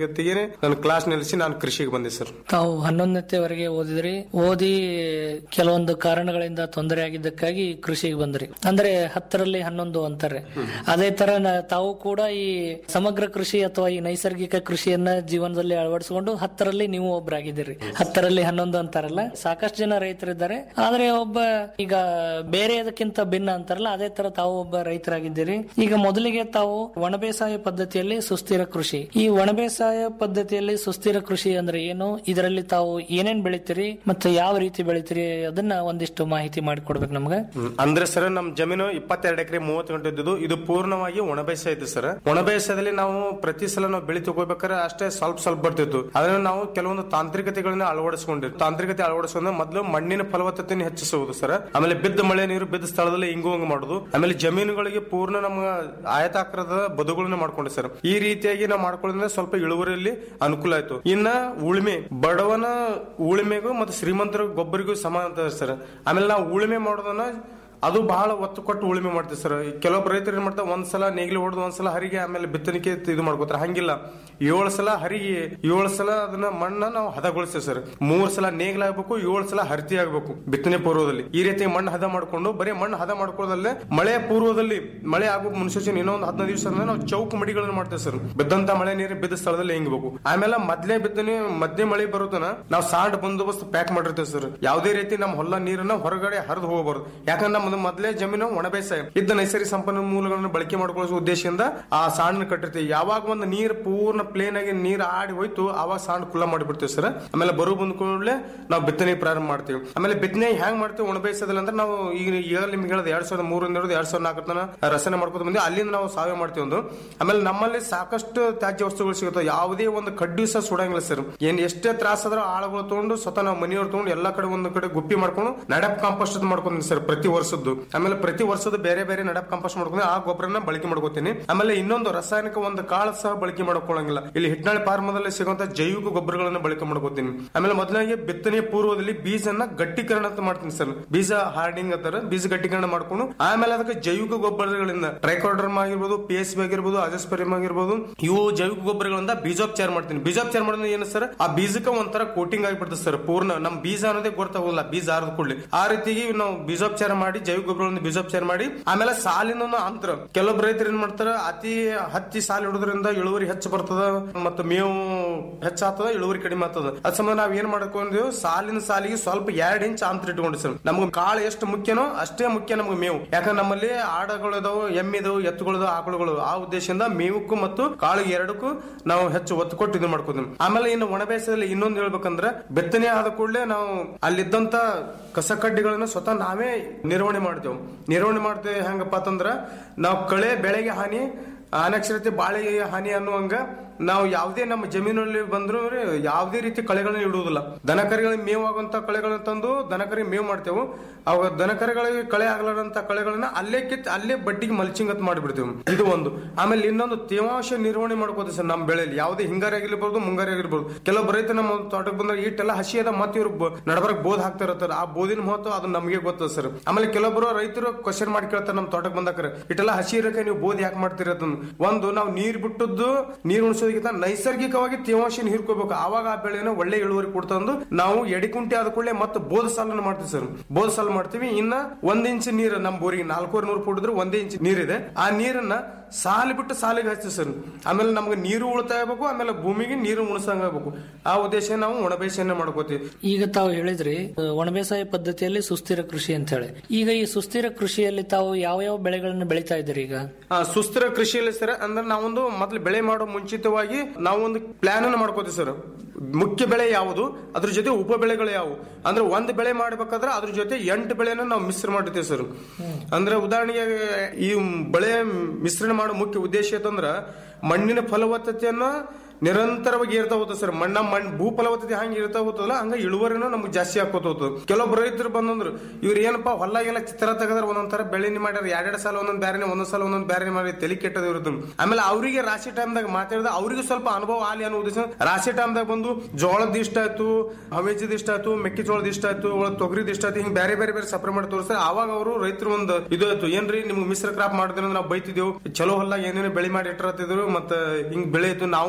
ನನ್ನ ಕ್ಲಾಸ್ ನಿಲ್ಲಿಸಿ ನಾನು ಕೃಷಿಗೆ ಬಂದೆ ಸರ್ ತಾವು ಹನ್ನೊಂದನೇವರೆಗೆ ಓದಿದ್ರಿ ಓದಿ ಕೆಲವೊಂದು ಕಾರಣಗಳಿಂದ ತೊಂದರೆ ಆಗಿದ್ದಕ್ಕಾಗಿ ಕೃಷಿಗೆ ಬಂದ್ರಿ ಅಂದ್ರೆ ಹತ್ತರಲ್ಲಿ ಹನ್ನೊಂದು ಅಂತಾರೆ ಅದೇ ತರ ನ- ತಾವು ಕೂಡ ಈ ಸಮಗ್ರ ಕೃಷಿ ಅಥವಾ ಈ ನೈಸರ್ಗಿಕ ಕೃಷಿಯನ್ನ ಜೀವನದಲ್ಲಿ ಅಳವಡಿಸಿಕೊಂಡು ಹತ್ತರಲ್ಲಿ ನೀವು ಒಬ್ಬರಾಗಿದ್ದೀರಿ ಹತ್ತರಲ್ಲಿ ಹನ್ನೊಂದು ಅಂತಾರಲ್ಲ ಸಾಕಷ್ಟು ಜನ ರೈತರಿದ್ದಾರೆ ಆದ್ರೆ ಒಬ್ಬ ಈಗ ಬೇರೆ ಅದಕ್ಕಿಂತ ಭಿನ್ನ ಅಂತಾರಲ್ಲ ಅದೇ ತರ ತಾವು ಒಬ್ಬ ರೈತರಾಗಿದ್ದೀರಿ ಈಗ ಮೊದಲಿಗೆ ತಾವು ಒಣಬೇಸಾಯ ಪದ್ಧತಿಯಲ್ಲಿ ಸುಸ್ಥಿರ ಕೃಷಿ ಈ ಒಣಬೇಸಾಯ ಪದ್ಧತಿಯಲ್ಲಿ ಸುಸ್ಥಿರ ಕೃಷಿ ಅಂದ್ರೆ ಏನು ಇದರಲ್ಲಿ ತಾವು ಏನೇನ್ ಬೆಳಿತೀರಿ ಮತ್ತೆ ಯಾವ ರೀತಿ ಬೆಳಿತೀರಿ ಅದನ್ನ ಒಂದಿಷ್ಟು ಮಾಹಿತಿ ಮಾಡಿಕೊಡ್ಬೇಕು ನಮ್ಗೆ ಹ್ಮ್. ಅಂದ್ರೆ ಸರ್ ನಮ್ ಜಮೀನು ಇಪ್ಪತ್ತೆರಡು ಎಕರೆ ಮೂವತ್ತು ಗಂಟೆ ಇದ್ದಿದ್ದು ಇದು ಪೂರ್ಣವಾಗಿ ಒಣಬೇಸಾಯ ಇತ್ತು ಸರ್ ಒಣಬೇಸಾಯದಲ್ಲಿ ನಾವು ಪ್ರತಿ ಸಲ ನಾವು ಬೆಳೆ ತಗೋಬೇಕಾದ್ರೆ ಅಷ್ಟೇ ಸ್ವಲ್ಪ ಸ್ವಲ್ಪ ಬರ್ತಿತ್ತು ಅದನ್ನ ನಾವು ಕೆಲವೊಂದು ತಾಂತ್ರಿಕತೆಗಳನ್ನ ಅಳವಡಿಸಿಕೊಂಡಿವಿ ತಾಂತ್ರಿಕತೆ ಅಳವಡಿಸ್ಕೊಂಡು ಮೊದಲು ಮಣ್ಣಿನ ಫಲವತ್ತತೆಯನ್ನು ಹೆಚ್ಚಿಸುವುದು ಸರ್ ಆಮೇಲೆ ಬಿದ್ದ ಮಳೆ ನೀರು ಬಿದ್ದ ಸ್ಥಳದಲ್ಲಿ ಹಿಂಗುವಂಗ ಮಾಡುದು ಆಮೇಲೆ ಜಮೀನುಗಳಿಗೆ ಪೂರ್ಣ ನಮ್ಮ ಆಯತಾಕಾರದ ಬದುಗಳನ್ನ ಮಾಡ್ಕೊಂಡೆ ಸರ್ ಈ ರೀತಿಯಾಗಿ ನಾವು ಮಾಡ್ಕೊಳ್ಳೋದ್ರಿಂದ ಸ್ವಲ್ಪ ಇಳುವರಿಯಲ್ಲಿ ಅನುಕೂಲ ಆಯ್ತು ಇನ್ನ ಉಳುಮೆ ಬಡವನ ಉಳುಮೆಗೂ ಮತ್ತು ಶ್ರೀಮಂತರ ಗೊಬ್ಬರಿಗೂ ಸಮಾನ ಅಂತ ಸರ್ ಆಮೇಲೆ ನಾವು ಉಳುಮೆ ಮಾಡೋದನ್ನ ಅದು ಬಹಳ ಒತ್ತು ಕೊಟ್ಟು ಉಳುಮೆ ಮಾಡ್ತೀವಿ ಸರ್ ಕೆಲವೊಬ್ಬ ರೈತರು ಏನ್ ಮಾಡ್ತಾರೆ ಒಂದ್ಸಲ ನೇಗಿಲು ಹೊಡೆದು ಒಂದ್ಸಲ ಹರಿಗೆ ಆಮೇಲೆ ಬಿತ್ತನಿಕೆ ಇದು ಮಾಡ್ಕೋತಾರೆ ಹಂಗಿಲ್ಲ ಏಳು ಸಲ ಹರಿಗೆ ಏಳು ಸಲ ಅದನ್ನ ಮಣ್ಣ ನಾವು ಹದಗೊಳಿಸ್ತೇವೆ ಸರ್ ಮೂರ್ ಸಲ ನೇಗಿಲಾಗಬೇಕು ಏಳು ಸಲ ಹರಿತಿ ಆಗ್ಬೇಕು ಬಿತ್ತನೆ ಪೂರ್ವದಲ್ಲಿ ಈ ರೀತಿ ಮಣ್ಣು ಹದ ಮಾಡ್ಕೊಂಡು ಬರೀ ಮಣ್ಣು ಹದ ಮಾಡ್ಕೊಳ್ಳೋದಲ್ಲೇ ಮಳೆ ಪೂರ್ವದಲ್ಲಿ ಮಳೆ ಆಗೋ ಮುನ್ಸೂಚನೆ ಇನ್ನೊಂದು ಹದಿನೈದು ದಿವಸ ಅಂದ್ರೆ ನಾವು ಚೌಕ ಮಡಿಗಳನ್ನ ಮಾಡ್ತೇವೆ ಸರ್ ಬಿದ್ದಂತ ಮಳೆ ನೀರು ಬಿದ್ದ ಸ್ಥಳದಲ್ಲಿ ಹೆಂಗಬೇಕು ಆಮೇಲೆ ಮೊದ್ಲೇ ಬಿತ್ತನೆ ಮಧ್ಯೆ ಮಳೆ ಬರುತ್ತನ ನಾವು ಸಾಂಡ್ ಬಂದೋಬಸ್ತ್ ಪ್ಯಾಕ್ ಮಾಡಿರ್ತೇವೆ ಸರ್ ಯಾವುದೇ ರೀತಿ ನಮ್ಮ ಹೊಲ ನೀರನ್ನ ಹೊರಗಡೆ ಹರಿದು ಹೋಗಬಾರ್ದು ಯಾಕಂದ್ರೆ ನಮ್ಮದು ಮೊದಲೇ ಜಮೀನು ಒಣ ಬೇಸಾಯ ಇದ್ದ ನೈಸರ್ಗಿಕ ಸಂಪನ್ಮೂಲಗಳನ್ನು ಬಳಕೆ ಮಾಡ್ಕೊಳ್ಳೋ ಉದ್ದೇಶದಿಂದ ಆ ಸಾಂಡ್ ಕಟ್ಟಿರ್ತೀವಿ ಯಾವಾಗ ಒಂದು ನೀರು ಪೂರ್ಣ ಪ್ಲೇನ್ ಆಗಿ ನೀರು ಆಡಿ ಹೋಯ್ತು ಅವಾಗ ಸಾಂಡ್ ಕುಲ್ಲ ಮಾಡಿಬಿಡ್ತೀವಿ ಸರ್ ಆಮೇಲೆ ಬರು ಬಂದ ಕೂಡಲೇ ನಾವು ಬಿತ್ತನೆ ಪ್ರಾರಂಭ ಮಾಡ್ತೀವಿ ಆಮೇಲೆ ಬಿತ್ತನೆ ಹೆಂಗ್ ಮಾಡ್ತೀವಿ ಒಣ ಬೇಸಾಯದಲ್ಲಿ ಅಂದ್ರೆ ನಾವು ಈಗ ಈಗ ನಿಮ್ಗೆ ಹೇಳೋದು ಎರಡ್ ಸಾವಿರದ ಮೂರರಿಂದ ಹಿಡಿದು ಎರಡ್ ಸಾವಿರದ ನಾಲ್ಕರ ತನಕ ರಚನೆ ಮಾಡ್ಕೊತ ಬಂದು ಅಲ್ಲಿಂದ ನಾವು ಸಾವಯವ ಮಾಡ್ತೀವಿ ಒಂದು ಆಮೇಲೆ ನಮ್ಮಲ್ಲಿ ಸಾಕಷ್ಟು ತ್ಯಾಜ್ಯ ವಸ್ತುಗಳು ಸಿಗುತ್ತವೆ ಯಾವುದೇ ಒಂದು ಕಡ್ಡಿ ಸಹ ಸುಡಂಗಿಲ್ಲ ಸರ್ ಏನ್ ಎಷ್ಟೇ ತ್ರಾಸ ಆದ್ರೂ ಆಳುಗಳು ತಗೊಂಡು ಸ್ವತಃ ನಾವು ಮನೆಯವ್ರು ತಗೊಂಡು ಎಲ್ಲಾ ಕಡೆ ಒಂದು ಕಡೆ ಗುಪ್ಪಿ ಮಾಡ್ಕೊಂಡು ನಡಪ್ ಕಾಂಪೋಸ್ಟ್ ಮಾಡ್ಕೊಂತೀನಿ ಸರ್ ಪ್ರತಿ ವರ್ಷದ್ದು ಆಮೇಲೆ ಪ್ರತಿ ವರ್ಷದ ಬೇರೆ ಬೇರೆ ನಡಪ್ ಕಾಂಪೋಸ್ಟ್ ಮಾಡ್ಕೊಂಡು ಆ ಗೊಬ್ಬರನ ಬಳಕೆ ಮಾಡ್ಕೋತೀನಿ ಆಮೇಲೆ ಇನ್ನೊಂದು ರಾಸಾಯನಿಕ ಒಂದು ಕಾಳು ಸಹ ಬಳಕೆ ಮಾಡ್ಕೊಳ್ಳಂಗಿಲ್ಲ ಇಲ್ಲಿ ಹಿಟ್ನಾಳಿ ಫಾರ್ಮದಲ್ಲಿ ಸಿಗುವಂತ ಜೈವಿಕ ಗೊಬ್ಬರಗಳನ್ನ ಬಳಕೆ ಮಾಡ್ಕೋತೀನಿ ಆಮೇಲೆ ಮೊದಲಾಗಿ ಬಿತ್ತನೆ ಪೂರ್ವದಲ್ಲಿ ಬೀಜನ ಗಟ್ಟಿಕರಣ ಅಂತ ಮಾಡ್ತೀನಿ ಸರ್ ಬೀಜ ಹಾರ್ಡಿಂಗ್ ಅಂತಾರೆ ಬೀಜ ಗಟ್ಟಿಕರಣ ಮಾಡ್ಕೊಂಡು ಆಮೇಲೆ ಅದಕ್ಕೆ ಜೈವಿಕ ಗೊಬ್ಬರಗಳಿಂದ ಟ್ರೈಕೋಡರ್ಮ್ ಆಗಿರ್ಬೋದು ಪಿ ಎಸ್ ಬಿ ಆಗಿರ್ಬೋದು ಅಜಸ್ಪರಿಮ್ ಆಗಿರ್ಬೋದು ಇವು ಜೈವಿಕ ಗೊಬ್ಬರಗಳಿಂದ ಬೀಜೋಪಚಾರ ಮಾಡ್ತೀನಿ ಬೀಜೋಪಚಾರ ಮಾಡೋದು ಏನು ಸರ್ ಆ ಬೀಜಕ್ಕೆ ಒಂಥರ ಕೋಟಿಂಗ್ ಆಗಿಬಿಡ್ತದೆ ಸರ್ ಪೂರ್ಣ ನಮ್ ಬೀಜ ಅನ್ನೋದೇ ಗೊತ್ತಾಗೋಲ್ಲ ಬೀಜ ಆರದ ಕೂಡಲೇ ಆ ರೀತಿಗೆ ನಾವು ಬೀಜೋಪಚಾರ ಮಾಡಿ ಜೈವಿಕ ಗೊಬ್ಬರಗಳನ್ನು ಬೀಜೋಪಚಾರ ಮಾಡಿ ಆಮೇಲೆ ಸಾಲಿನ ಅಂತರ ಕೆಲವೊಬ್ಬ ರೈತರು ಏನ್ ಮಾಡ್ತಾರ ಅತಿ ಹತ್ತಿ ಸಾಲು ಹಿಡಿದ್ರಿಂದ ಇಳುವರಿ ಹೆಚ್ಚು ಬರ್ತದ ಮತ್ತು ಮೇವು ಹೆಚ್ಚಾಗ್ತದ ಇಳುವರಿ ಕಡಿಮೆ ಆಗ್ತದ ಅದ್ ಸಂಬಂಧ ನಾವ್ ಏನ್ ಮಾಡ್ಕೊಂಡ್ವಿ ಸಾಲಿನ ಸಾಲಿಗೆ ಸ್ವಲ್ಪ ಎರಡ್ ಇಂಚ್ ಅಂತರ ಇಟ್ಕೊಂಡಿ ಸರ್ ನಮ್ಗೆ ಕಾಳು ಎಷ್ಟು ಮುಖ್ಯನೋ ಅಷ್ಟೇ ಮುಖ್ಯ ನಮ್ಗೆ ಮೇವು ಯಾಕಂದ್ರೆ ನಮ್ಮಲ್ಲಿ ಆಡಗಳು ಇದಾವು ಎಮ್ಮೆ ಇದಾವು ಎತ್ತುಗಳು ಆಕಳುಗಳು ಆ ಉದ್ದೇಶದಿಂದ ಮೇವಕ್ಕೂ ಮತ್ತು ಕಾಳಿಗೆ ಎರಡಕ್ಕೂ ನಾವು ಹೆಚ್ಚು ಒತ್ತು ಕೊಟ್ಟು ಇದು ಮಾಡ್ಕೋತೀವಿ ಆಮೇಲೆ ಇನ್ನು ಒಣ ಬೇಸಾಯದಲ್ಲಿ ಇನ್ನೊಂದು ಹೇಳ್ಬೇಕಂದ್ರೆ ಬಿತ್ತನೆ ಆದ ಕೂಡಲೇ ನಾವು ಅಲ್ಲಿದ್ದಂತ ಕಸ ಕಡ್ಡಿಗಳನ್ನ ಸ್ವತಃ ನಾವೇ ನಿರ್ವಹಣೆ ಮಾಡ್ತೇವೆ ನಿರ್ವಹಣೆ ಮಾಡ್ತೇವೆ ಹೆಂಗಪ್ಪ ಅಂತಂದ್ರ ನಾವು ಕಳೆ ಬೆಳೆಗೆ ಹಾನಿ ಅನಕ್ಷರತೆ ಬಾಳೆಗೆ ಹಾನಿ ಅನ್ನುವಂಗ ನಾವು ಯಾವುದೇ ನಮ್ಮ ಜಮೀನಲ್ಲಿ ಬಂದ್ರು ಯಾವುದೇ ರೀತಿ ಕಳೆಗಳನ್ನ ಇಡುವುದಿಲ್ಲ ದನಕರಿಗಳಿಗೆ ಮೇವಾಗುವಂತ ಕಳೆಗಳನ್ನ ತಂದು ದನಕರಿ ಮೇವು ಮಾಡ್ತೇವೆ ಅವಾಗ ದನಕರಿಗಳಿಗೆ ಕಳೆ ಆಗ್ಲಾರಂತ ಕಳೆಗಳನ್ನ ಅಲ್ಲೇ ಕಿತ್ ಅಲ್ಲೇ ಬಡ್ಡಿಗೆ ಮಲ್ಚಿಂಗ್ ಅಂತ ಮಾಡಿಬಿಡ್ತೇವೆ ಇದು ಒಂದು ಆಮೇಲೆ ಇನ್ನೊಂದು ತೇವಾಂಶ ನಿರ್ವಹಣೆ ಮಾಡ್ಕೋತೀವಿ ಸರ್ ನಮ್ಮ ಬೆಳೆಯಲ್ಲಿ ಯಾವುದೇ ಹಿಂಗಾರಿ ಆಗಿರ್ಬೋದು ಮುಂಗಾರಿ ಆಗಿರ್ಬೋದು ಕೆಲವೊಬ್ಬ ರೈತ ನಮ್ಮ ತೋಟಕ್ಕೆ ಬಂದ್ರೆ ಇಟ್ಟೆಲ್ಲ ಹಸಿ ಅದ ಮತ್ತೆ ಇವ್ರು ನಡಬರಕ್ ಬೋದ್ ಹಾಕ್ತಾ ಇರ್ತಾರೆ ಆ ಬೋದಿನ ಮಹತ್ವ ಅದು ನಮಗೆ ಗೊತ್ತದ ಸರ್ ಆಮೇಲೆ ಕೆಲವೊಬ್ರು ರೈತರು ಕ್ವಶನ್ ಮಾಡಿ ಕೇಳ್ತಾರೆ ನಮ್ಮ ತೋಟಕ್ಕೆ ಬಂದಾಕ್ರೆ ಇಟ್ಟೆಲ್ಲ ಹಸಿ ಇರಕ್ಕೆ ನೀವು ಬೋದ್ ಯಾಕೆ ಮಾಡ್ತೀರಿ ಅದನ್ನ ಒಂದು ನಾವು ನೀರ್ ಬಿಟ್ಟದ್ದು ನೀರ್ ಉಣಿಸೋದಕ್ಕಿಂತ ನೈಸರ್ಗಿಕವಾಗಿ ತೇವಾಂಶ ಹಿರ್ಕೋಬೇಕು ಆವಾಗ ಆ ಬೆಳೆನ ಒಳ್ಳೆ ಇಳುವರಿ ಕೊಡ್ತಂದು ನಾವು ಎಡಿಕುಂಟಿ ಆದ ಕೂಡಲೇ ಮತ್ತೆ ಬೋಧ ಸಾಲನ್ನು ಮಾಡ್ತೀವಿ ಸರ್ ಬೋಧ ಸಾಲು ಮಾಡ್ತೀವಿ ಇನ್ನ ಒಂದ್ ಇಂಚ್ ನೀರು ನಮ್ಮ ಬೋರಿಗೆ ನಾಲ್ಕೂವರೆ ನೂರು ಫುಟ್ ಇದ್ರೆ ಒಂದೇ ಇಂಚ್ ನೀರಿದೆ ಆ ನೀರನ್ನ ಸಾಲು ಬಿಟ್ಟು ಸಾಲಿಗೆ ಹಚ್ತೀವಿ ಸರ್ ಆಮೇಲೆ ನಮ್ಗೆ ನೀರು ಉಳಿತಾಯ ಆಗ್ಬೇಕು ಆಮೇಲೆ ಭೂಮಿಗೆ ನೀರು ಉಣಿಸಂಗ ಆಗ್ಬೇಕು ಆ ಉದ್ದೇಶ ನಾವು ಒಣಬೇಸಾಯನ್ನ ಮಾಡ್ಕೋತೀವಿ ಈಗ ತಾವು ಹೇಳಿದ್ರಿ ಅಹ್, ಒಣಬೇಸಾಯ ಪದ್ಧತಿಯಲ್ಲಿ ಸುಸ್ಥಿರ ಕೃಷಿ ಅಂತ ಹೇಳಿ ಈಗ ಈ ಸುಸ್ಥಿರ ಕೃಷಿಯಲ್ಲಿ ತಾವು ಯಾವ ಯಾವ ಬೆಳೆಗಳನ್ನ ಬೆಳಿತಾ ಇದ್ದೀರಿ ಈಗ ಆ, ಸುಸ್ಥಿರ ಕೃಷಿಯಲ್ಲಿ ಸರ್ ಅಂದ್ರೆ ನಾವೊಂದು ಮೊದಲು ಬೆಳೆ ಮಾಡೋ ಮುಂಚಿತವಾಗಿ ನಾವೊಂದು ಪ್ಲಾನ್ ಅನ್ನು ಮಾಡ್ಕೋತೀವಿ ಸರ್ ಮುಖ್ಯ ಬೆಳೆ ಯಾವುದು ಅದ್ರ ಜೊತೆ ಉಪ ಬೆಳೆಗಳು ಯಾವುವು ಅಂದ್ರೆ ಒಂದ್ ಬೆಳೆ ಮಾಡ್ಬೇಕಾದ್ರೆ ಅದ್ರ ಜೊತೆ ಎಂಟು ಬೆಳೆನ ನಾವು ಮಿಶ್ರ ಮಾಡಿರ್ತೀವಿ ಸರ್ ಅಂದ್ರೆ ಉದಾಹರಣೆಗೆ ಈ ಬೆಳೆ ಮಿಶ್ರಣ ಮಾಡೋ ಮುಖ್ಯ ಉದ್ದೇಶ ಅಂತಂದ್ರ ಮಣ್ಣಿನ ಫಲವತ್ತತೆಯನ್ನ ನಿರಂತರವಾಗಿ ಏರ್ತಾ ಹೋಗ್ತದೆ ಸರ್ ಮಣ್ಣ ಮಣ್ಣು ಭೂ ಫಲವತ್ತತೆ ಹಂಗೆ ಇರ್ತಾ ಹೋಗ್ತದಲ್ಲ ಹಂಗ ಇಳುವರಿನೂ ನಮ್ಗೆ ಜಾಸ್ತಿ ಆಕೋತ ಹೋಗ್ತದೆ ಕೆಲವೊಬ್ಬ ರೈತರು ಬಂದಂದ್ರು ಇವ್ರು ಏನಪ್ಪಾ ಹೊಲ ಎಲ್ಲ ಚಿತ್ರ ತೆಗೆದ್ರೆ ಒಂದೊಂದ್ ತರ ಬೆಳೆನಿ ಮಾಡ್ಯಾರ ಎರಡೆರಡು ಸಲ ಒಂದೊಂದ್ ಬ್ಯಾರೆ ಒಂದೊಂದ್ ಸಲ ಒಂದೊಂದ್ ಬ್ಯಾರೆ ಮಾಡಿ ತಲೆ ಕೆಟ್ಟದ ಇರುತ್ತೆ ಆಮೇಲೆ ಅವರಿಗೆ ರಾಶಿ ಟೈಮ್ದಾಗ ಮಾತಾಡಿದ ಅವ್ರಿಗೂ ಸ್ವಲ್ಪ ಅನುಭವ ಆಲಿ ಅನ್ನೋ ಉದ್ದೇಶ ರಾಶಿ ಟೈಮ್ದಾಗ ಬಂದು ಜೋಳದ ಇಷ್ಟ ಆಯ್ತು ಹವೇಜದ ಇಷ್ಟ ಆಯ್ತು ಮೆಕ್ಕೆಜೋಳದ ಇಷ್ಟ ಆಯ್ತು ಒಳಗ್ ತೊಗರಿದ ಇಷ್ಟ ಆಯ್ತು ಹಿಂಗ್ ಬೇರೆ ಬೇರೆ ಬೇರೆ ಸಪ್ರೆ ಮಾಡಿ ತೋರಿಸ್ತಾರೆ ಅವಾಗ ಅವರು ರೈತರು ಒಂದು ಇದು ಆಯ್ತು ಏನ್ರಿ ನಿಮ್ಗೆ ಮಿಶ್ರ ಕ್ರಾಪ್ ಮಾಡಿದ್ರೆ ನಾವು ಬೈತಿದ್ದೇವು ಚಲೋ ಹೊಲ ಏನೇನು ಬೆಳೆ ಮಾಡಿ ಇಟ್ಟಿರ್ತಿದ್ರು ಮತ್ತೆ ಹಿಂಗ್ ಬೆಳೆ ಇತ್ತು ನಾವು ಮುಂದಿನ ಸಲ